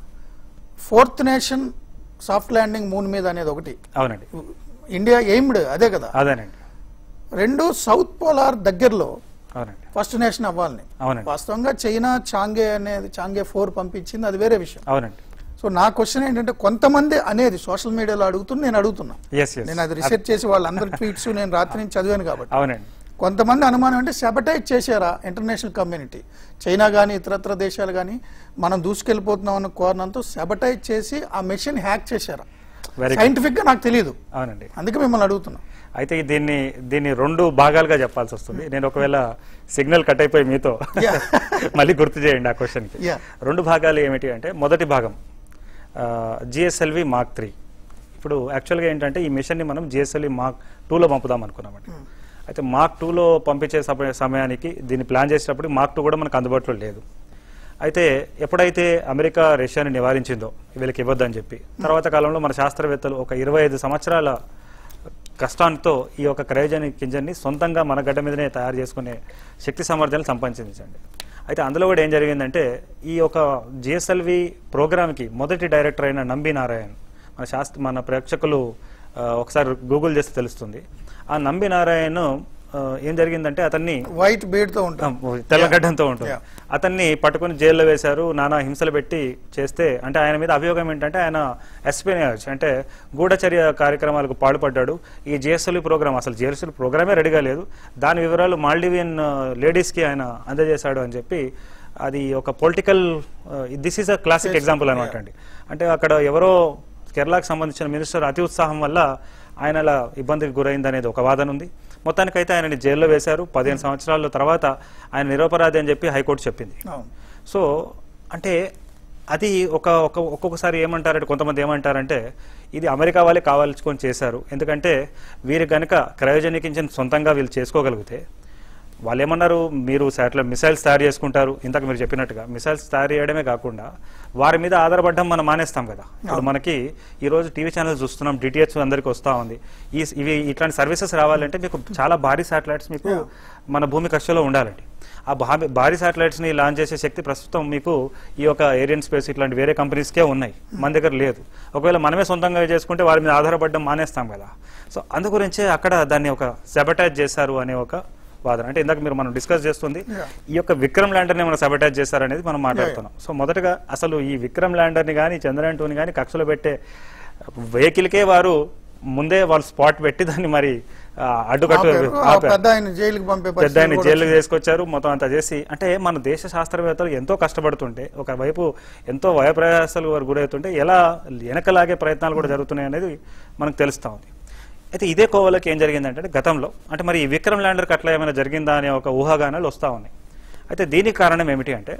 fourth nation soft landing moon మీద అనేది ఒకటి అవునండి ఇండియా ఎయిమ్డ్ అదే కదా అదేనండి రెండు సౌత్ పోలార్ దగ్గరలో అవునండి ఫస్ట్ నేషన్ అవ్వాలని అవునండి వాస్తవంగా చైనా చాంగే అనేది చాంగే ఫోర్ పంపించింది అది వేరే విషయం అవునండి సో నా క్వశ్చన్ ఏంటంటే కొంతమంది అనేది సోషల్ మీడియాలో అడుగుతున్న నేను అడుగుతున్నా ఎస్ ఎస్ నేను అది రిసెర్చ్ చేసి వాళ్ళందరి ట్వీట్స్ నేను రాత్రి నుంచి చదివాను కాబట్టి అవునండి కొంతమంది అనుమానం అంటే సెబటైజ్ చేశారా ఇంటర్నేషనల్ కమ్యూనిటీ చైనా కానీ ఇతరత్ర దేశాలు కానీ మనం దూసుకెళ్ళిపోతున్నాం అన్న కోరణంతో సెబటైజ్ చేసి ఆ మెషిన్ హ్యాక్ చేశారా వెరీ సైంటిఫిక్ గా నాకు తెలియదు అవునండి అందుకే మిమ్మల్ని అడుగుతున్నా అయితే దీన్ని దీన్ని రెండు భాగాలుగా చెప్పాల్సి వస్తుంది నేను ఒకవేళ సిగ్నల్ కట్ అయిపోయి మీతో Yeah. మళ్ళీ గుర్తు చేయండి ఆ క్వశ్చన్కి Yeah. రెండు భాగాలు ఏమిటి అంటే మొదటి భాగం జిఎస్ఎల్వి మార్క్ త్రీ ఇప్పుడు యాక్చువల్గా ఏంటంటే ఈ మిషన్ని మనం జిఎస్ఎల్వి మార్క్ టూలో పంపుదాం అనుకున్నామండి అయితే మార్క్ టూలో పంపించే సమయ- సమయానికి దీన్ని ప్లాన్ చేసేటప్పుడు మార్క్ టూ కూడా మనకు అందుబాటులో లేదు అయితే ఎప్పుడైతే అమెరికా రష్యాని నివారించిందో వీళ్ళకి ఇవ్వద్దని చెప్పి తర్వాత కాలంలో మన శాస్త్రవేత్తలు ఒక ఇరవై ఐదు సంవత్సరాల కష్టాంతో ఈ యొక్క క్రయోజనిక్ ఇంజన్ని సొంతంగా మన గడ్డ మీదనే తయారు చేసుకునే శక్తి సామర్థ్యాలు సంపాదించండి అయితే అందులో కూడా ఏం జరిగిందంటే ఈ యొక్క జిఎస్ఎల్వి ప్రోగ్రామ్కి మొదటి డైరెక్టర్ అయిన నంబి నారాయణ్ మన శాస్త్ర మన ప్రేక్షకులు ఆ, ఒకసారి గూగుల్ చేస్తే తెలుస్తుంది ఆ నంబి నారాయణ్ ఆ, ఏం జరిగిందంటే అతన్ని వైట్ బీడ్ తో ఉంటాం తెల్లగడ్డంతో ఉంటుంది Yeah. అతన్ని పట్టుకుని జైల్లో వేశారు నానా హింసలు పెట్టి చేస్తే అంటే ఆయన మీద అభియోగం ఏంటంటే ఆయన ఎస్పీనేజ్ అంటే గూఢచర్య కార్యక్రమాలకు పాల్పడ్డాడు ఈ జిఎస్ఎల్ ప్రోగ్రామ్ అసలు జిఎస్ఎల్ ప్రోగ్రామే రెడీగా లేదు దాని వివరాలు మాల్డివియన్ లేడీస్కి ఆయన అందజేశాడు అని చెప్పి అది ఒక political this is a classic example అనమాట అండి అంటే అక్కడ ఎవరో కేరళకు సంబంధించిన మినిస్టర్ అతి ఉత్సాహం వల్ల ఆయన అలా ఇబ్బందికి గురైంది అనేది ఒక వాదన ఉంది మొత్తానికైతే ఆయనని జైల్లో వేశారు పదిహేను సంవత్సరాల తర్వాత ఆయన నిరపరాధి అని చెప్పి హైకోర్టు చెప్పింది అవును. సో అంటే అది ఒక ఒక ఒక్కొక్కసారి ఏమంటారంటే కొంతమంది ఏమంటారంటే ఇది అమెరికా వాళ్ళే కావాల్చుకొని చేశారు ఎందుకంటే వీరు కనుక క్రయోజనిక్ ఇంజిన్ సొంతంగా వీళ్ళు చేసుకోగలిగితే వాళ్ళు ఏమన్నారు మీరు శాటిలైట్ మిసైల్స్ తయారు చేసుకుంటారు ఇంతకు మీరు చెప్పినట్టుగా మిసైల్స్ తయారు చేయడమే కాకుండా వారి మీద ఆధారపడడం మనం మానేస్తాం కదా ఇప్పుడు మనకి ఈ రోజు టీవీ ఛానల్స్ చూస్తున్నాం డిటిహెచ్ అందరికి వస్తూ ఉంది ఈ ఇవి ఇట్లాంటి సర్వీసెస్ రావాలంటే మీకు చాలా భారీ శాటిలైట్స్ మీకు మన భూమి కక్షలో ఉండాలండి ఆ భారీ భారీ శాటిలైట్స్ ని లాంచ్ చేసే శక్తి ప్రస్తుతం మీకు ఈ యొక్క ఏరియన్ స్పేస్ ఇట్లాంటి వేరే కంపెనీస్కే ఉన్నాయి మన దగ్గర లేదు ఒకవేళ మనమే సొంతంగా చేసుకుంటే వారి మీద ఆధారపడడం మానేస్తాం కదా సో అందు గురించే అక్కడ దాన్ని ఒక సెబటైజ్ చేశారు అనే ఒక వాదన అంటే ఇందాక మీరు మనం డిస్కస్ చేస్తుంది Yeah. ఈ యొక్క విక్రమ్ ల్యాండర్ ని మనం సబటైజ్ చేశారనేది మనం మాట్లాడుతున్నాం సో మొదటగా అసలు ఈ విక్రమ్ ల్యాండర్ ని కానీ చంద్రయాన్ టూని కానీ కక్షలో పెట్టే వెహికల్కే వారు ముందే వాళ్ళు స్పాట్ పెట్టి దాన్ని మరి ఆ, అడ్డుకట్టు ఆపారు. ఆ ఆపారు. పెద్ద ఆయన జైలుకి పంపే పెద్ద పరిస్థితి ఆయన కూడా జైలుకి తీసుకొచ్చారు మొత్తం అంతా చేసి అంటే మన దేశ శాస్త్రవేత్తలు ఎంతో కష్టపడుతుంటే ఒకవైపు ఎంతో వయప్రయాసాలు వారు గురవుతుంటే ఎలా వెనకలాగే ప్రయత్నాలు కూడా జరుగుతున్నాయి అనేది మనకు తెలుస్తా ఉంది అయితే ఇదే కోవలకి ఏం జరిగిందంటే గతంలో అంటే మరి ఈ విక్రమ్ ల్యాండర్కి అట్లా ఏమైనా జరిగిందా అనే ఒక ఊహాగానాలు వస్తూ ఉన్నాయి అయితే దీనికి కారణం ఏమిటి అంటే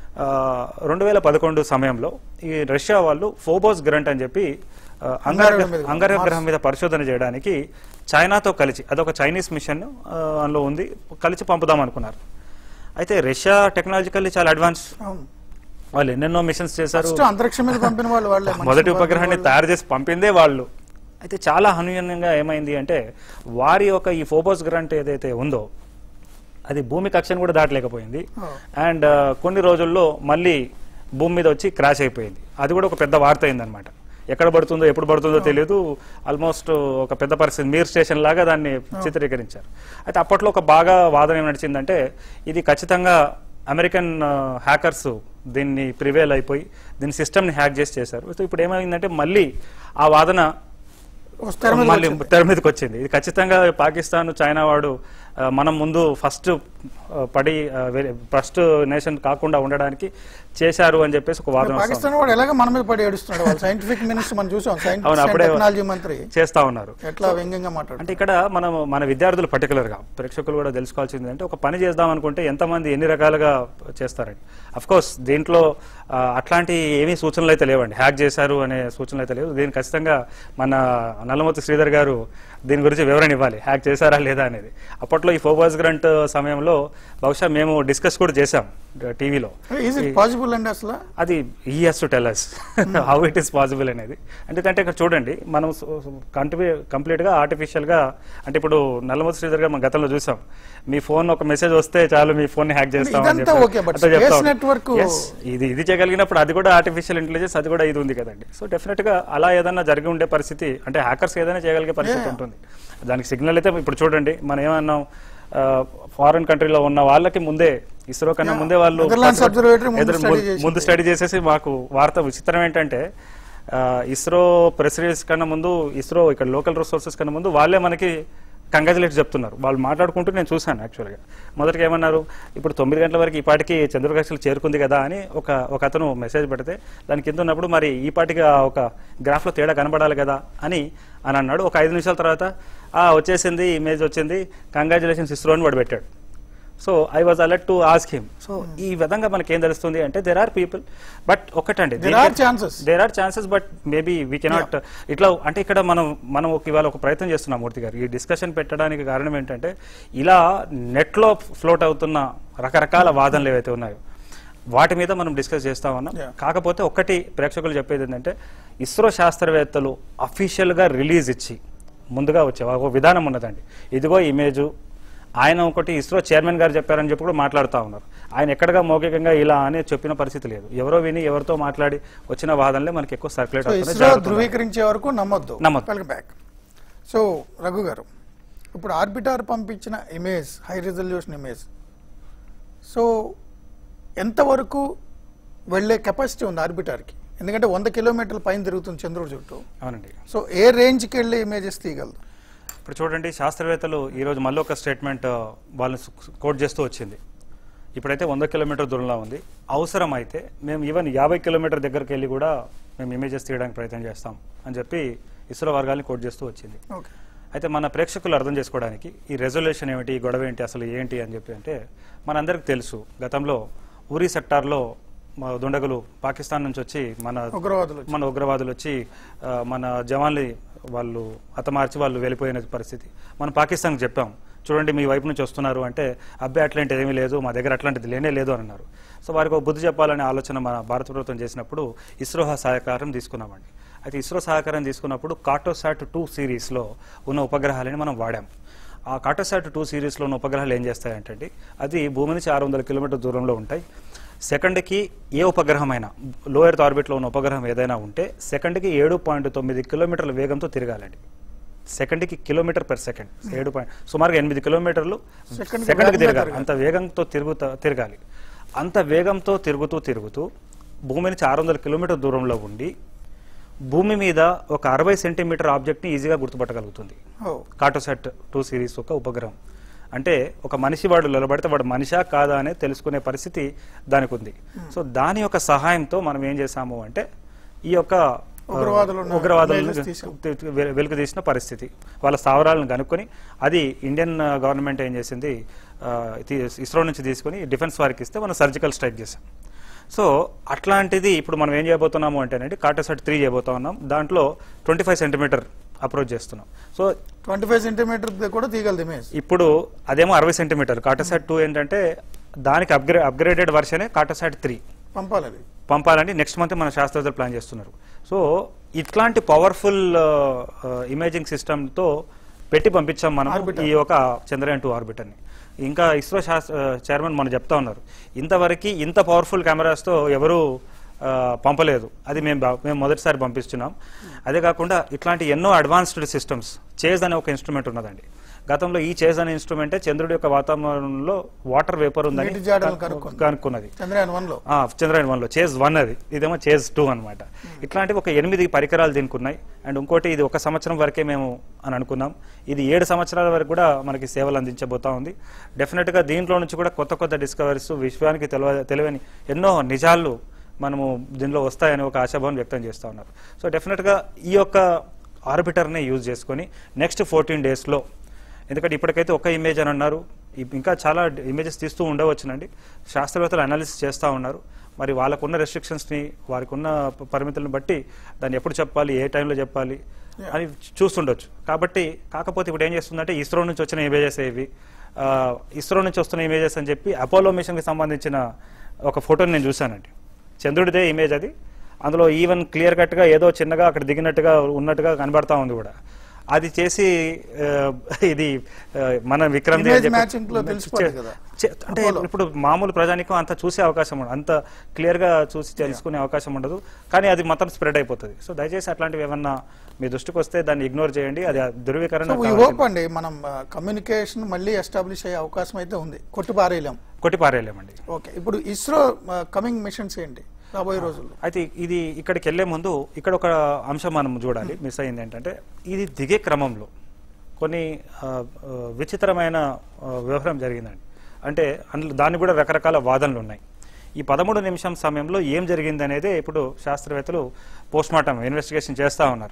రెండు వేల పదకొండు సమయంలో ఈ రష్యా వాళ్ళు ఫోబోస్ గ్రంట్ అని చెప్పి ఆ, అంగారక అంగారక మీద, అంగారక మార్స్. గ్రహం మీద పరిశోధన చేయడానికి చైనాతో కలిసి అదొక చైనీస్ మిషన్ ఆ, అందులో ఉంది కలిసి పంపుదాం అనుకున్నారు అయితే రష్యా టెక్నాలజికల్లీ చాలా అడ్వాన్స్ అవును. వాళ్ళు ఎన్నెన్నో మిషన్స్ చేశారు ఫస్ట్ అంతరిక్షం మీద పంపిన వాళ్ళు వాళ్ళే మనిషిని మొదటి పంపిన ఉపగ్రహాన్ని వాళ్ళే. తయారు చేసి పంపిందే వాళ్ళు అయితే చాలా హనున్యంగా ఏమైంది అంటే వారి యొక్క ఈ ఫోబోస్ గ్రంట్ ఏదైతే ఉందో అది భూమి కక్షను కూడా దాటలేకపోయింది Oh. అండ్ కొన్ని రోజుల్లో మళ్ళీ భూమి మీద వచ్చి క్రాష్ అయిపోయింది అది కూడా ఒక పెద్ద వార్త అయిందనమాట ఎక్కడ పడుతుందో ఎప్పుడు పడుతుందో తెలియదు ఆల్మోస్ట్ ఒక పెద్ద పరిస్థితి మీర్ స్టేషన్ లాగా దాన్ని చిత్రీకరించారు అయితే అప్పట్లో ఒక బాగా వాదన ఏం నడిచిందంటే ఇది ఖచ్చితంగా అమెరికన్ హ్యాకర్స్ దీన్ని ప్రివేల్ అయిపోయి దీని సిస్టమ్ని హ్యాక్ చేసి చేశారు సో ఇప్పుడు ఏమైందంటే మళ్ళీ ఆ వాదన వస్తారు మీద మళ్ళీ తెర మీదకి వచ్చింది ఇది ఖచ్చితంగా పాకిస్తాన్ చైనా వాడు ఆ, మనం ముందు ఫస్ట్ పడి ఫస్ట్ నేషన్ కాకుండా ఉండడానికి చేశారు అని చెప్పేసి ఒక వాదన వస్తుంది. పాకిస్తాన్ వాడు ఎలాగ మన మీద పడి ఏడుస్తున్నాడు వాళ్ళు సైంటిఫిక్ మినిస్టర్ మనం చూసాం అవును సైన్స్ అప్పుడే టెక్నాలజీ మంత్రి చేస్తా ఉన్నారు ఎట్లా వ్యంగ్యంగా మాట్లాడు అంటే ఇక్కడ మనం మన విద్యార్థులు పర్టికులర్ గా ప్రేక్షకులు కూడా తెలుసుకోవాల్సింది అంటే ఒక పని చేద్దాం అనుకుంటే ఎంతమంది ఎన్ని రకాలుగా చేస్తారండి అఫ్ కోర్స్ దీంట్లో ఆ, అట్లాంటి ఏమీ సూచనలు అయితే లేవండి హ్యాక్ చేశారు అనే సూచనలు అయితే లేవు దీని ఖచ్చితంగా మన నల్లమూర్తి శ్రీధర్ గారు దీని గురించి వివరణ ఇవ్వాలి హ్యాక్ చేశారా లేదా అనేది అప్పట్లో ఈ ఫోబాస్ గ్రంట్ సమయంలో బహుశా మేము డిస్కస్ కూడా చేశాం టీవీలో ఈజ్ ఇట్ పాసిబుల్ అండి అసలు అది ఈ has to tell us how it is possible అనేది ఎందుకంటే ఇక్కడ చూడండి మనం కంప్లీట్ గా ఆర్టిఫిషియల్ గా అంటే ఇప్పుడు నల్లమూర్తి శ్రీధర్ గారు మనం గతంలో చూసాం మీ ఫోన్ ఒక మెసేజ్ వస్తే చాలు మీ ఫోన్ హ్యాక్ చేస్తాం అని ఇదంతా చెప్పి okay, but అంతా చెప్తా space ఉన్నాం. network- Yes, ఇది ఇది చేయగలిగినప్పుడు అది కూడా ఆర్టిఫిషియల్ ఇంటెలిజెన్స్ అది కూడా ఇది ఉంది కదండి సో డెఫినెట్ గా అలా ఏదైనా జరిగి ఉండే పరిస్థితి అంటే హ్యాకర్స్ ఏదైనా చేయగలిగే పరిస్థితి Yeah. ఉంటుంది దానికి సిగ్నల్ అయితే ఇప్పుడు చూడండి మనం ఏమన్నాం ఫారెన్ కంట్రీలో ఉన్న వాళ్ళకి ముందే ఇస్రో కన్నా Yeah. ముందే వాళ్ళు Netherlands Observatory ముందు ఎదురు- study ముందు- చేసింది. ముందు స్టడీ చేసేసి మాకు వార్త విచిత్రం ఏంటంటే ఆ, ఇస్రో ప్రెస్ రిలీజ్ కన్నా ముందు ఇస్రో ఇక్కడ లోకల్ రిసోర్సెస్ కన్నా ముందు వాళ్ళే మనకి కంగ్రాచులేట్ చెప్తున్నారు వాళ్ళు మాట్లాడుకుంటూ నేను చూశాను యాక్చువల్గా మొదటిగా ఏమన్నారు ఇప్పుడు తొమ్మిది గంటల వరకు ఈ పాటికి చంద్రకక్షలు చేరుకుంది కదా అని ఒక ఒక అతను మెసేజ్ పెడితే దాని కింద ఉన్నప్పుడు మరి ఈ పాటికి ఆ ఒక గ్రాఫ్లో తేడా కనబడాలి కదా అని అని అన్నాడు ఒక ఐదు నిమిషాల తర్వాత "ఆ, వచ్చేసింది ఇమేజ్ వచ్చింది కంగ్రాచులేషన్స్ ఇస్రో అని వాడు పెట్టాడు so I was alert to ask him so ఈ విధంగా మనకి ఏం తెలుస్తుంది అంటే దెర్ ఆర్ పీపుల్ బట్ ఒకటండి There are chances. There are chances but maybe we cannot ఇట్లా అంటే ఇక్కడ మనం మనం ఒక ఇవాళ ఒక ప్రయత్నం చేస్తున్నాం మూర్తి గారు ఈ డిస్కషన్ పెట్టడానికి కారణం ఏంటంటే ఇలా నెట్లో ఫ్లోట్ అవుతున్న రకరకాల వాదనలు ఏవైతే ఉన్నాయో వాటి మీద మనం డిస్కస్ చేస్తా ఉన్నాం Yeah. కాకపోతే ఒకటి ప్రేక్షకులు చెప్పేది ఏంటంటే ఇస్రో శాస్త్రవేత్తలు అఫీషియల్ గా రిలీజ్ ఇచ్చి ముందుగా వచ్చే ఒక విధానం ఉన్నదండి ఇదిగో ఇమేజ్ ఆయన ఒకటి ఇస్రో చైర్మన్ గారు చెప్పారని చెప్పి కూడా మాట్లాడుతూ ఉన్నారు ఆయన ఎక్కడగా మౌఖికంగా ఇలా అని చెప్పిన పరిస్థితి లేదు ఎవరో విని ఎవరితో మాట్లాడి వచ్చిన వాదనలే మనకి ఎక్కువ సర్క్యులేట్ సో అవుతున్నాయి ఇస్రో జరుగుతున్నాయి. ధృవీకరించే వరకు నమ్మొద్దు నమ్మొద్దు. వెల్కమ్ బ్యాక్ సో రఘు గారు ఇప్పుడు ఆర్బిటార్ పంపించిన image high resolution image so ఎంతవరకు వెళ్ళే కెపాసిటీ ఉంది ఆర్బిటార్కి ఎందుకంటే వంద కిలోమీటర్ల పైన తిరుగుతుంది చంద్రుడి చుట్టూ అవునండి సో ఏ రేంజ్కి వెళ్ళి ఇమేజెస్ తీయగలదు ఇప్పుడు చూడండి శాస్త్రవేత్తలు ఈరోజు మళ్ళీ ఒక స్టేట్మెంట్ వాళ్ళని కోట్ చేస్తూ వచ్చింది ఇప్పుడైతే వంద కిలోమీటర్ దూరంలో ఉంది అవసరం అయితే మేము ఈవెన్ యాభై కిలోమీటర్ దగ్గరికి వెళ్ళి కూడా మేము ఇమేజెస్ తీయడానికి ప్రయత్నం చేస్తాం అని చెప్పి ఇస్రో వర్గాల్ని కోట్ చేస్తూ వచ్చింది ఓకే అయితే మన ప్రేక్షకులు అర్థం చేసుకోవడానికి ఈ రెజల్యూషన్ ఏమిటి ఈ గొడవ ఏంటి అసలు ఏంటి అని చెప్పి అంటే మనందరికి తెలుసు గతంలో ఉరీ సెక్టార్లో మా దుండగులు పాకిస్తాన్ నుంచి వచ్చి మన ఉగ్రవాదులు మన ఉగ్రవాదులు వచ్చి ఆ, మన జవాన్లు వాళ్ళు హతమార్చి వాళ్ళు వెళ్ళిపోయిన పరిస్థితి మనం పాకిస్తాన్కి చెప్పాం చూడండి మీ వైపు నుంచి వస్తున్నారు అంటే అబ్బాయి అట్లాంటిది ఏమీ లేదు మా దగ్గర అట్లాంటిది లేనే లేదు అని అన్నారు సో వారికి ఒక బుద్ధి చెప్పాలనే ఆలోచన మన భారత ప్రభుత్వం చేసినప్పుడు ఇస్రో సహకారం తీసుకున్నామండి అయితే ఇస్రో సహకారం తీసుకున్నప్పుడు కార్టోసాట్ టూ సిరీస్లో ఉన్న ఉపగ్రహాలని మనం వాడాం ఆ కార్టోసాట్ టూ సిరీస్లో ఉన్న ఉపగ్రహాలు ఏం చేస్తాయంటే అది భూమి నుంచి ఆరు వందల కిలోమీటర్ దూరంలో ఉంటాయి సెకండ్కి ఏ ఉపగ్రహమైనా లో ఎర్త్ ఆర్బిట్లో ఉన్న ఉపగ్రహం ఏదైనా ఉంటే సెకండ్కి ఏడు పాయింట్ తొమ్మిది కిలోమీటర్ల వేగంతో తిరగాలండి సెకండ్కి కిలోమీటర్ పర్ సెకండ్ ఏడు పాయింట్ సుమారుగా ఎనిమిది కిలోమీటర్లు సెకండ్కి సెకండ్కి వేగంగా తిరగాలి తిరగాలి. అంత వేగంతో తిరుగుతా తిరగాలి అంత వేగంతో తిరుగుతూ తిరుగుతూ భూమి నుంచి ఆరు వందల కిలోమీటర్ దూరంలో ఉండి భూమి మీద ఒక అరవై సెంటీమీటర్ ఆబ్జెక్ట్ని ఈజీగా గుర్తుపట్టగలుగుతుంది ఓ కార్టోసెట్ టూ సిరీస్ ఒక ఉపగ్రహం అంటే ఒక మనిషి వాడు నిలబడితే వాడు మనిషా కాదా అనే తెలుసుకునే పరిస్థితి దానికి ఉంది సో దాని యొక్క సహాయంతో మనం ఏం చేసాము అంటే ఈ యొక్క ఆ, ఉగ్రవాదులు ఉన్న ఉగ్రవాదులను images తీసాం. తె- వె- వెలుగు తీసిన పరిస్థితి వాళ్ళ స్థావరాలను కనుక్కొని అది ఇండియన్ ఆ, గవర్నమెంట్ ఏం చేసింది ఆ, తీ- ఇస్రో నుంచి తీసుకొని డిఫెన్స్ వారికి ఇస్తే మనం సర్జికల్ స్ట్రైక్ చేసాం సో అట్లాంటిది ఇప్పుడు మనం ఏం చేయబోతున్నాము అంటేనండి కార్టోసెట్ త్రీ చేయబోతా ఉన్నాం దాంట్లో ట్వంటీ ఫైవ్ సెంటీమీటర్ అప్రోచ్ చేస్తున్నాం సో ట్వంటీ ఫైవ్ సెంటీమీటర్ కూడా తీయగలదు ఇమేజ్ ఇప్పుడు అదేమో అరవై సెంటీమీటర్ కార్టోసాట్ టూ ఏంటంటే దానికి అప్గ్రే అప్గ్రేడెడ్ వర్షనే కార్టోసాట్ త్రీ పంపాలి అది పంపాలని నెక్స్ట్ మంత్ మన శాస్త్రవేత్తలు ప్లాన్ చేస్తున్నారు సో ఇట్లాంటి పవర్ఫుల్ ఇమేజింగ్ సిస్టమ్తో పెట్టి పంపించాం మనం Orbiter. ఈ ఒక చంద్రయాన్ టూ ఆర్బిటర్ని ఇంకా ఇస్రో శాస్త్ర చైర్మన్ మనం చెప్తా ఉన్నారు ఇంతవరకు ఇంత పవర్ఫుల్ కెమెరాస్తో ఎవరు ఆ, పంపలేదు అది మేము బా- మేము మొదటిసారి పంపిస్తున్నాం అదే కాకుండా ఇట్లాంటి ఎన్నో అడ్వాన్స్డ్ సిస్టమ్స్ చేజ్ అనే ఒక ఇన్స్ట్రుమెంట్ ఉన్నదండి గతంలో ఈ చేజ్ అనే ఇన్స్ట్రుమెంటే చంద్రుడి యొక్క వాతావరణంలో వాటర్ వేపర్ ఉందని నీటి జాడలు కను- కనుక్కుంది. కనుక్కున్నది చంద్రయాన్ వన్ లో ఆ, చంద్రయాన్ వన్ లో చేజ్ వన్ అది ఇదేమో చేజ్ టూ అనమాట ఇట్లాంటివి ఒక ఎనిమిది పరికరాలు దీనికి ఉన్నాయి అండ్ ఇంకోటి ఇది ఒక సంవత్సరం వరకే మేము అని అనుకున్నాం ఇది ఏడు సంవత్సరాల వరకు కూడా మనకి సేవలు అందించబోతా ఉంది డెఫినెట్ గా దీంట్లో నుంచి కూడా కొత్త కొత్త డిస్కవరీస్ విశ్వానికి తెలివ తెలియని ఎన్నో నిజాలు మనము దీనిలో వస్తాయని ఒక ఆశాభావం వ్యక్తం చేస్తూ ఉన్నారు సో డెఫినెట్ గా ఈ యొక్క ఆర్బిటర్ని యూజ్ చేసుకొని నెక్స్ట్ ఫోర్టీన్ డేస్లో ఎందుకంటే ఇప్పటికైతే ఒక ఇమేజ్ అని అన్నారు ఇప్- ఇంకా చాలా ఇమేజెస్ తీస్తూ ఉండవచ్చునండి శాస్త్రవేత్తలు అనాలిసిస్ చేస్తూ ఉన్నారు మరి వాళ్ళకున్న రెస్ట్రిక్షన్స్ని వారికి ఉన్న ప- పరిమితులను బట్టి దాన్ని ఎప్పుడు చెప్పాలి ఏ టైంలో చెప్పాలి అని చూస్తుండొచ్చు కాబట్టి కాకపోతే ఇప్పుడు ఏం చేస్తుందంటే ఇస్రో నుంచి వచ్చిన ఇమేజెస్ ఇవి ఆ, ఇస్రో నుంచి వస్తున్న ఇమేజెస్ అని చెప్పి అపోలో మిషన్కి సంబంధించిన ఒక ఫోటోని నేను చూశానండి చంద్రుడిదే ఇమేజ్ అది అందులో ఈవెన్ క్లియర్ కట్గా ఏదో చిన్నగా అక్కడ దిగినట్టుగా ఉన్నట్టుగా కనబడతా ఉంది కూడా అది చేసి ఆ, ఇది ఆ, మన విక్రమ్ ది అని Image చెప్పి- matching లో తెలిసిపోతుంది కదా. చే- అంటే Apollo. ఇప్పుడు మామూలు ప్రజానికం అంత చూసే అవకాశం ఉండదు అంత క్లియర్ గా చూసి తెలుసుకునే అవకాశం ఉండదు కానీ అది మొత్తం స్ప్రెడ్ అయిపోతుంది సో దయచేసి అట్లాంటివి ఏమన్నా మీ దృష్టికి వస్తే దాన్ని ఇగ్నోర్ చేయండి అది ధృవీకరణ సో వీ కావాల్సింది. హోప్ అండి మనం కమ్యూనికేషన్ మళ్ళీ ఎస్టాబ్లిష్ అయ్యే అవకాశం అయితే ఉంది కొట్టి పారేయలేం కొట్టి పారేయలేమండి ఓకే ఇప్పుడు ఇస్రో కమింగ్ మిషన్స్ ఏంటి రాబోయే రోజుల్లో అయితే ఇది ఇక్కడికి వెళ్లే ముందు ఇక్కడ ఒక అంశం మనం చూడాలి మిస్ అయింది ఏంటంటే ఇది దిగే క్రమంలో కొన్ని ఆ, ఆ, విచిత్రమైన ఆ, వ్యవహారం జరిగిందండి అంటే అందులో దానికి కూడా రకరకాల వాదనలు ఉన్నాయి ఈ పదమూడు నిమిషం సమయంలో ఏం జరిగింది అనేది ఇప్పుడు శాస్త్రవేత్తలు పోస్ట్ మార్టం ఇన్వెస్టిగేషన్ చేస్తూ ఉన్నారు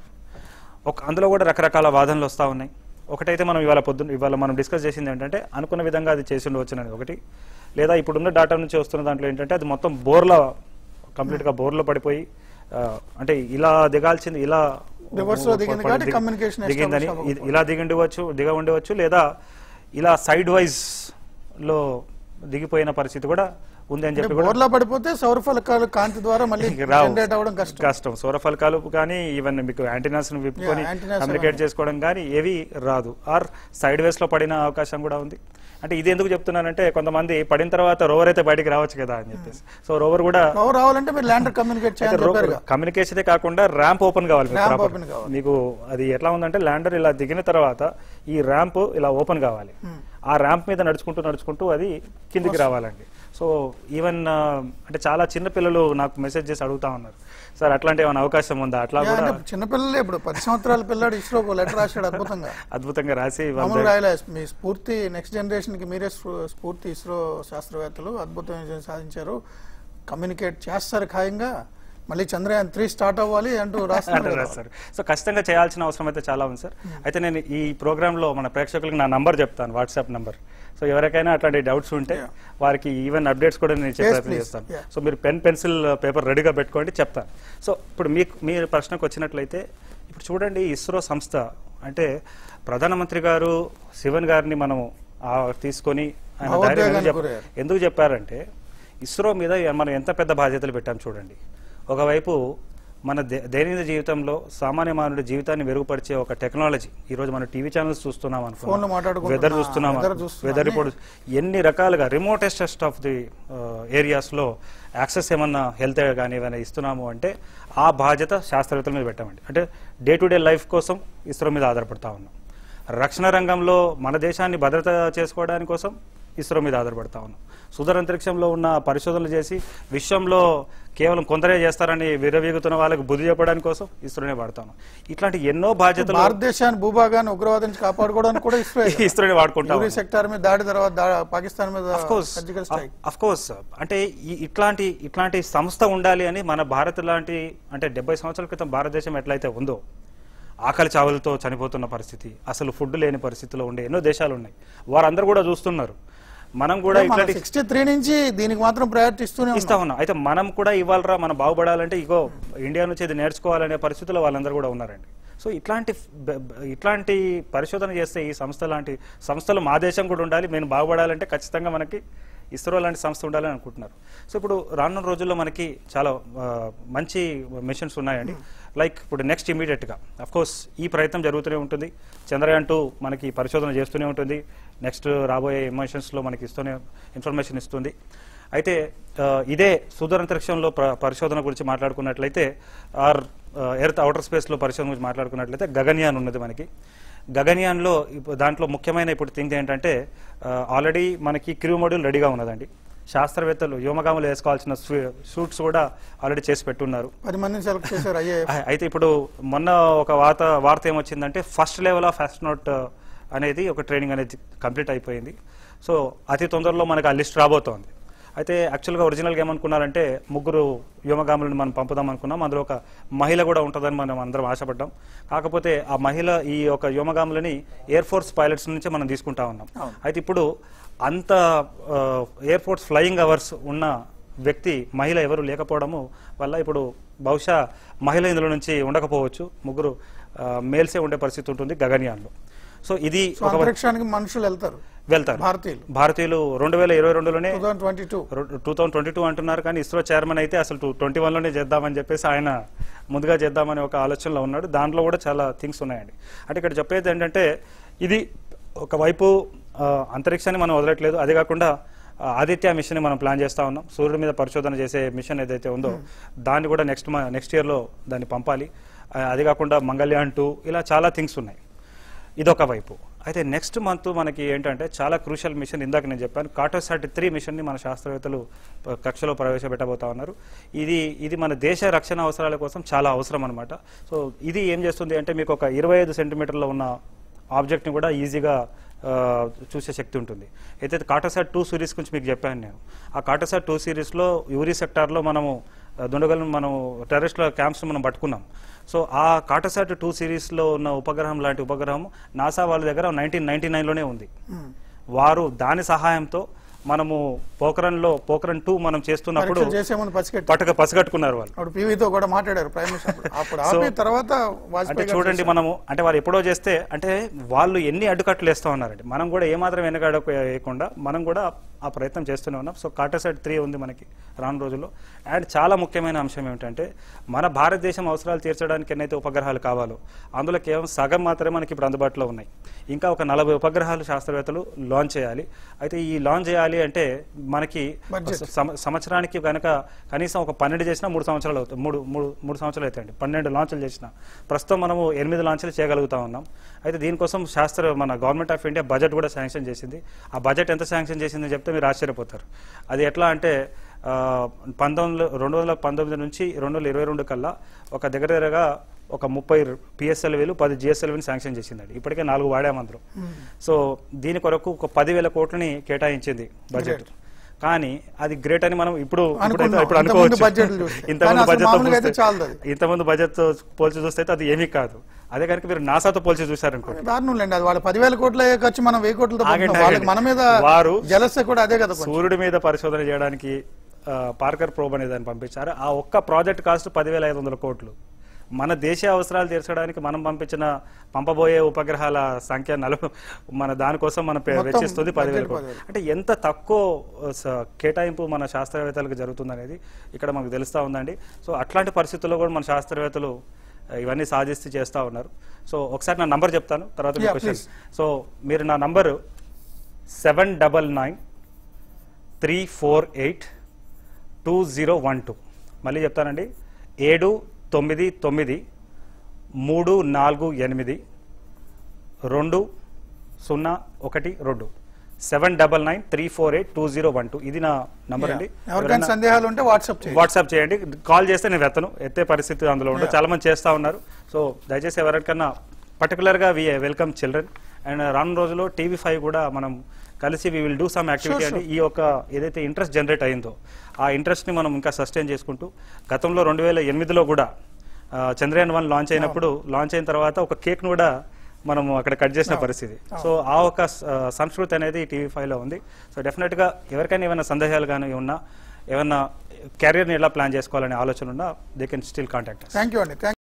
ఒక అందులో కూడా రకరకాల వాదనలు వస్తూ ఉన్నాయి ఒకటైతే మనం ఇవాళ పొద్దున్న ఇవాళ మనం డిస్కస్ చేసింది ఏంటంటే అనుకున్న విధంగా అది చేసి ఉండవచ్చునని ఒకటి లేదా ఇప్పుడున్న డాటా నుంచి వస్తున్న దాంట్లో ఏంటంటే అది మొత్తం బోర్ల కంప్లీట్గా బోర్లో పడిపోయి ఆ, అంటే ఇలా దిగాల్సింది ఇలా Reverse లో దిగింది పడి- కాబట్టి దిగి- communication దిగిందని establish ఇది- ఇలా దిగి ఉండవచ్చు దిగ ఉండవచ్చు లేదా ఇలా సైడ్ వైజ్ లో దిగిపోయిన పరిస్థితి కూడా ఉంది అని అంటే చెప్పి కూడా బోర్లా పడిపోతే సౌర ఫలకాలు కాంతి ద్వారా మళ్ళీ రావు. జనరేట్ అవ్వడం కష్టం కష్టం సౌర ఫలకాలు కానీ ఈవెన్ మీకు యాంటీనాస్ విప్పుకొని Yeah, antennas కమ్యూనికేట్ ఉన్నాయి. చేసుకోవడం కానీ ఏవి రాదు ఆర్ సైడ్ వేస్ లో పడిన అవకాశం కూడా ఉంది అంటే ఇది ఎందుకు చెప్తున్నానంటే కొంతమంది పడిన తర్వాత రోవర్ అయితే బయటికి రావచ్చు కదా అని చెప్పేసి సో రోవర్ కూడా పవర్ రావాలంటే మీరు ల్యాండర్ కమ్యూనికేట్ చేయాలని చెప్పారుగా కమ్యూనికేషనే కాకుండా ర్యాంప్ ఓపెన్ కావాలి మీకు Ramp proper. open కావాలి. మీకు అది ఎట్లా ఉందంటే ల్యాండర్ ఇలా దిగిన తర్వాత ఈ ర్యాంప్ ఇలా ఓపెన్ కావాలి ఆ ర్యాంప్ మీద నడుచుకుంటూ నడుచుకుంటూ అది కిందికి రావాలండి సో ఈవెన్ అంటే చాలా చిన్న పిల్లలు నాకు మెసేజ్ చేసి అడుగుతా ఉన్నారు సార్ అట్లాంటి ఏమైనా అవకాశం ఉందా అట్లా యా, కూడా అంటే చిన్నపిల్లలే ఇప్పుడు పది సంవత్సరాల పిల్లాడు ఇస్రోకు లెటర్ రాశాడు అద్భుతంగా అద్భుతంగా రాసి వాళ్ళ మామూలు రాయలే మీ స్ఫూర్తి నెక్స్ట్ జనరేషన్ కి మీరే స్ఫూ- స్ఫూర్తి ఇస్రో శాస్త్రవేత్తలు అద్భుతమైన విజయం సాధించారు కమ్యూనికేట్ చేస్తారు ఖాయంగా మళ్ళీ చంద్రయాన్ త్రీ స్టార్ట్ అవ్వాలి అంటూ రాస్తున్నారు అంటారు కదా. సార్ సో ఖచ్చితంగా చేయాల్సిన అవసరం అయితే చాలా ఉంది సార్ అయితే నేను ఈ ప్రోగ్రామ్ లో మన ప్రేక్షకులకు నా నంబర్ చెప్తాను వాట్సాప్ నంబర్ సో ఎవరికైనా అట్లాంటి డౌట్స్ ఉంటే వారికి ఈవెన్ అప్డేట్స్ కూడా నేను చెప్పే Yes, ప్రయత్నం please. చేస్తాను Yeah. సో మీరు పెన్ పెన్సిల్ పేపర్ రెడీగా పెట్టుకోండి చెప్తాను సో ఇప్పుడు మీకు మీరు ప్రశ్నకు వచ్చినట్లయితే ఇప్పుడు చూడండి ఇస్రో సంస్థ అంటే ప్రధానమంత్రి గారు శివన్ గారిని మనం ఆ తీసుకొని ఆయన ధైర్యం ఎందుకు భావోద్వేగానికి చెప్ప- గురయ్యారు. ఎందుకు చెప్పారంటే ఇస్రో మీద మనం ఎంత పెద్ద బాధ్యతలు పెట్టాం చూడండి ఒకవైపు మన దే- దైనందిన జీవితంలో సామాన్య మానవుడి జీవితాన్ని మెరుగుపరిచే ఒక టెక్నాలజీ ఈ రోజు మనం టీవీ ఛానల్స్ చూస్తున్నాం ఫోన్లో మాట్లాడుకుంటున్నా, వెదర్ చూస్తున్నాం weather చూస్తున్నాం, వెదర్ అన్నీ. రిపోర్ట్ ఎన్ని రకాలుగా రిమోటెస్ట్ ఆఫ్ ది ఏరియాస్ లో యాక్సెస్ ఏమన్నా హెల్త్ కానీ ఏమైనా ఇస్తున్నాము అంటే ఆ బాధ్యత శాస్త్రవేత్తల మీద పెట్టామండి అంటే డే టు డే లైఫ్ కోసం ఇస్రో మీద ఆధారపడతా ఉన్నాం రక్షణ రంగంలో మన దేశాన్ని భద్రత చేసుకోవడానికి కోసం ఇస్రో మీద ఆధారపడతా ఉన్నాం సుదూర అంతరిక్షంలో ఉన్న పరిశోధనలు చేసి విశ్వంలో కేవలం కొందరే చేస్తారని విరవీగుతున్న వాళ్ళకి బుద్ధి చెప్పడానికి కోసం ఇస్రోనే వాడతాను ఇట్లాంటి ఎన్నో బాధ్యతలు భారతదేశాన్ని భూభాగాన్ని ఉగ్రవాదం నుంచి కాపాడుకోవడానికి కూడా ఇస్రో ఇస్రోనే వాడుకుంటాం యూరి సెక్టార్ మీద దాడి తర్వాత దా- పాకిస్తాన్ మీద of course surgical strike of course అంటే ఈ- ఇట్లాంటి ఇట్లాంటి సంస్థ ఉండాలి అని మన భారత్ లాంటి అంటే డెబ్బై సంవత్సరాల క్రితం భారతదేశం ఎట్లయితే ఉందో ఆకలి చావులతో చనిపోతున్న పరిస్థితి అసలు ఫుడ్ లేని పరిస్థితిలో ఉండే ఎన్నో దేశాలు ఉన్నాయి వారందరూ కూడా చూస్తున్నారు మనం కూడా ఇట్లాంటి సిక్స్టీ త్రీ నుంచి దీనికి మాత్రం ప్రయారిటీ ఇస్తూనే ఇస్తా ఉన్నాం ఉన్నాం అయితే మనం కూడా ఇవ్వాలరా మనం బాగుపడాలంటే ఇగో ఇండియా నుంచి ఇది నేర్చుకోవాలనే పరిస్థితిలో వాళ్ళందరూ కూడా ఉన్నారండి సో ఇట్లాంటి బ- బ- ఇట్లాంటి పరిశోధన చేస్తే ఈ సంస్థ లాంటి సంస్థలు మా దేశం కూడా ఉండాలి మేము బాగుపడాలంటే ఖచ్చితంగా మనకి ఇస్రో లాంటి సంస్థ ఉండాలని అనుకుంటున్నారు సో ఇప్పుడు రానున్న రోజుల్లో మనకి చాలా ఆ, మంచి మిషన్స్ ఉన్నాయండి లైక్ ఇప్పుడు నెక్స్ట్ ఇమీడియట్గా అఫ్ కోర్స్ ఈ ప్రయత్నం జరుగుతూనే ఉంటుంది చంద్రయాన్ టూ మనకి పరిశోధన చేస్తూనే ఉంటుంది నెక్స్ట్ రాబోయే మిషన్స్లో మనకి ఇస్తూనే ఇన్ఫర్మేషన్ ఇస్తుంది అయితే ఆ, ఇదే సుదూర అంతరిక్షంలో ప్ర- పరిశోధన గురించి మాట్లాడుకున్నట్లయితే ఆర్ ఎర్త్ అవుటర్ స్పేస్లో పరిశోధన గురించి మాట్లాడుకున్నట్లయితే గగన్యాన్ ఉన్నది మనకి గగన్యాన్లో ఇప్పుడు దాంట్లో ముఖ్యమైన ఇప్పుడు థింగ్ ఏంటంటే ఆల్రెడీ మనకి క్రూ మోడ్యూల్ రెడీగా ఉన్నదండి శాస్త్రవేత్తలు వ్యోమగాములు వేసుకోవాల్సిన షూట్స్ కూడా ఆల్రెడీ చేసి పెట్టున్నారు పది మందిని సెలెక్ట్ చేశారు అయ్యే ఆ- అయితే ఇప్పుడు మొన్న ఒక వార్త వార్త ఏమొచ్చిందంటే ఫస్ట్ లెవెల్ ఆఫ్ ఆస్ట్రోనాట్ అనేది ఒక ట్రైనింగ్ అనేది కంప్లీట్ అయిపోయింది సో అతి తొందరలో మనకు ఆ లిస్ట్ రాబోతోంది అయితే యాక్చువల్గా ఒరిజినల్గా ఏమనుకున్నారంటే ముగ్గురు వ్యోమగాములను మనం పంపుదాం అనుకున్నాం అందులో ఒక మహిళ కూడా ఉంటుందని మనం అందరం ఆశపడ్డాం కాకపోతే ఆ మహిళ ఈ యొక్క వ్యోమగాములని ఎయిర్ ఫోర్స్ పైలట్స్ నుంచి మనం తీసుకుంటా ఉన్నాం అయితే ఇప్పుడు అంత ఎయిర్ ఫోర్స్ ఫ్లయింగ్ అవర్స్ ఉన్న వ్యక్తి మహిళ ఎవరు లేకపోవడము వల్ల ఇప్పుడు బహుశా మహిళ ఇందులో నుంచి ఉండకపోవచ్చు ముగ్గురు మేల్సే ఉండే పరిస్థితి ఉంటుంది గగన్యాన్లో సో ఇది సో ఒక అంతరిక్షానికి మనుషులు వెళ్తారు వెళ్తారు భారతీయులు భారతీయులు రెండు వేల ఇరవై రెండులోనే two thousand twenty two two thousand twenty two అంటున్నారు కానీ ఇస్రో చైర్మన్ అయితే అసలు టూ ట్వంటీ వన్లోనే చేద్దామని చెప్పేసి ఆయన ముందుగా చేద్దామని ఒక ఆలోచనలో ఉన్నాడు దాంట్లో కూడా చాలా థింగ్స్ ఉన్నాయండి అంటే ఇక్కడ చెప్పేది ఏంటంటే ఇది ఒకవైపు ఆ, అంతరిక్షాన్ని మనం వదలట్లేదు అదే కాకుండా ఆ, ఆదిత్య మిషన్ మనం ప్లాన్ చేస్తా ఉన్నాం సూర్యుడి మీద పరిశోధన చేసే మిషన్ ఏదైతే ఉందో దాన్ని కూడా నెక్స్ట్ నెక్స్ట్ ఇయర్లో దాన్ని పంపాలి ఆ, అది కాకుండా మంగళ్యాన్ టూ ఇలా చాలా థింగ్స్ ఉన్నాయి ఇదొక వైపు అయితే నెక్స్ట్ మంత్ మనకి ఏంటంటే చాలా క్రూషియల్ మిషన్ ఇందాక నేను చెప్పాను కాటోసాట్ త్రీ మిషన్ని మన శాస్త్రవేత్తలు ప- కక్షలో ప్రవేశపెట్టబోతా ఉన్నారు ఇది ఇది మన దేశ రక్షణ అవసరాల కోసం చాలా అవసరం అనమాట సో ఇది ఏం చేస్తుంది అంటే మీకు ఒక ఇరవై ఐదు సెంటీమీటర్లో ఉన్న ఆబ్జెక్ట్ని కూడా ఈజీగా ఆ, చూసే శక్తి ఉంటుంది అయితే కాటోసాట్ టూ సిరీస్ గురించి మీకు చెప్పాను నేను ఆ కాటోసాట్ టూ సిరీస్లో యూరి సెక్టార్లో మనము ఆ, దుండగలను మనం టెర్రరిస్ట్ల క్యాంప్స్ మనం పట్టుకున్నాం సో ఆ కాటోసాట్ టూ సిరీస్లో ఉన్న ఉపగ్రహం లాంటి ఉపగ్రహం నాసా వాళ్ళ దగ్గర నైన్టీన్ నైన్టీ నైన్లోనే ఉంది వారు దాని సహాయంతో మనము పోఖరన్లో పోఖరన్ టూ మనం చేస్తున్నప్పుడు పరీక్షలు చేసే ముందు పసిగట్టి పట్టుక పసిగట్టుకున్నారు వాళ్ళు అప్పుడు పీవీతో కూడా మాట్లాడారు ప్రైమ్ మినిస్టర్ అప్పుడు. అప్పుడు So, ఆపి తర్వాత అంటే వాజ్పేయి గారు చూడండి మనము అంటే వాళ్ళు ఎప్పుడో చేస్తే అంటే వాళ్ళు ఎన్ని అడ్డుకట్లు వేస్తూ ఉన్నారండి మనం కూడా ఏమాత్రం వెనకాడ వేయకుండా మనం కూడా ఆ ప్రయత్నం చేస్తూనే ఉన్నాం సో కార్టోసైడ్ త్రీ ఉంది మనకి రాను రోజుల్లో అండ్ చాలా ముఖ్యమైన అంశం ఏమిటంటే మన భారతదేశం అవసరాలు తీర్చడానికి ఎన్నైతే ఉపగ్రహాలు కావాలో అందులో కేవలం సగం మాత్రమే మనకి ఇప్పుడు అందుబాటులో ఉన్నాయి ఇంకా ఒక నలభై ఉపగ్రహాలు శాస్త్రవేత్తలు లాంచ్ చేయాలి అయితే ఈ లాంచ్ చేయాలి అంటే మనకి Budget. సమ- సంవత్సరానికి కనుక కనీసం ఒక పన్నెండు చేసినా మూడు సంవత్సరాలు అవుతాయి మూడు మూడు మూడు సంవత్సరాలు అవుతాయండి పన్నెండు లాంచ్లు చేసిన ప్రస్తుతం మనము ఎనిమిది లాంచ్లు చేయగలుగుతా ఉన్నాం అయితే దీనికోసం శాస్త్ర మన గవర్నమెంట్ ఆఫ్ ఇండియా బడ్జెట్ కూడా శాంక్షన్ చేసింది ఆ బడ్జెట్ ఎంత శాంక్షన్ చేసిందని చెప్తే మీరు ఆశ్చర్యపోతారు అది ఎట్లా అంటే ఆ, పంతొమ్మిది రెండు వందల పంతొమ్మిది నుంచి రెండు వందల ఇరవై రెండు కల్లా ఒక దగ్గర దగ్గరగా ఒక ముప్పై పిఎస్ఎల్వీలు పది జిఎస్ఎల్వీని శాంక్షన్ చేసిందండి ఇప్పటికే నాలుగు వాడాం అందులో సో దీని కొరకు ఒక పదివేల కోట్లని కేటాయించింది బడ్జెట్ కానీ అది గ్రేట్ అని మనం ఇప్పుడు ఇప్పుడైతే- అనుకున్నాం. ఇప్పుడు ఇంతకుముందు అనుకోవచ్చు బడ్జెట్లు చూస్తే. కానీ ఇంతకుముందు అసలు బడ్జెట్ మామూలుగా అయితే చాలదు అది. ఇంతకుముందు బడ్జెట్ తో పోల్చి చూస్తే అయితే అది ఏమీ కాదు అదే కనుక మీరు నాసాతో పోల్చి చూసారనుకోండి దారుణం లేండి అది వాళ్ళ పదివేల కోట్ల ఖర్చు మనం వెయ్యి కోట్లతో ఆగండి, పంపుతున్నాం. వాళ్ళకి ఆగండి. మన మీద వారు జలస కూడా అదే కదా కొంచెం. సూర్యుడి మీద పరిశోధన చేయడానికి ఆ, పార్కర్ ప్రోబ్ అనే దాన్ని పంపించారు ఆ ఒక్క ప్రాజెక్ట్ కాస్ట్ పదివేల ఐదు వందల కోట్లు మన దేశ అవసరాలు తీర్చడానికి మనం పంపించిన పంపబోయే ఉపగ్రహాల సంఖ్య నలుగు మన దానికోసం మనం పే- మొత్తం వెచ్చిస్తుంది పదివేల budget కోట్లు పదివేలు. అంటే ఎంత తక్కువ ఆ, స- కేటాయింపు మన శాస్త్రవేత్తలకు జరుగుతుందనేది ఇక్కడ మనకు తెలుస్తూ ఉందండి సో అట్లాంటి పరిస్థితుల్లో కూడా మన శాస్త్రవేత్తలు ఆ, ఇవన్నీ సాధిస్తూ చేస్తూ ఉన్నారు సో ఒకసారి నా నంబర్ చెప్తాను తర్వాత మీ Yeah, క్వశ్చన్ please. సో మీరు నా number seven double nine three four eight two zero one two మళ్ళీ చెప్తానండి ఏడు తొమ్మిది తొమ్మిది మూడు నాలుగు ఎనిమిది రెండు సున్నా ఒకటి రెండు seven double nine three four eight two zero one two ఇది నా నంబర్ అండి ఎవరికైనా ఎవరైనా సందేహాలు ఉంటే వాట్సాప్ చేయండి వాట్సాప్ చేయండి కాల్ చేస్తే నేను వెతను ఎత్తే పరిస్థితి అందులో ఉండదు చాలా మంది చేస్తా ఉన్నారు సో దయచేసి ఎవరికన్నా పర్టికులర్గా వి వెల్కమ్ చిల్డ్రన్ అండ్ రాను రోజుల్లో టీవీ ఫైవ్ కూడా మనం కలిసి we will do some activity Sure, అండి ఈ యొక్క ఏదైతే ఇంట్రెస్ట్ జనరేట్ అయిందో ఆ ఇంట్రెస్ట్ని మనం ఇంకా సస్టైన్ చేసుకుంటూ గతంలో రెండు వేల ఎనిమిదిలో కూడా ఆ, చంద్రయాన్ వన్ లాంచ్ అయినప్పుడు లాంచ్ అయిన తర్వాత ఒక కేక్ను కూడా మనం అక్కడ కట్ చేసిన పరిస్థితి సో ఆ ఒక స- సంస్కృతి అనేది టీవీ ఫైవ్ లో ఉంది సో డెఫినెట్ గా ఎవరికైనా ఏమైనా సందేహాలు కానీ ఉన్నా ఏమన్నా కెరీర్ని ఎలా ప్లాన్ చేసుకోవాలనే ఆలోచన ఉన్నా they can still contact thank you అండి థ్యాంక్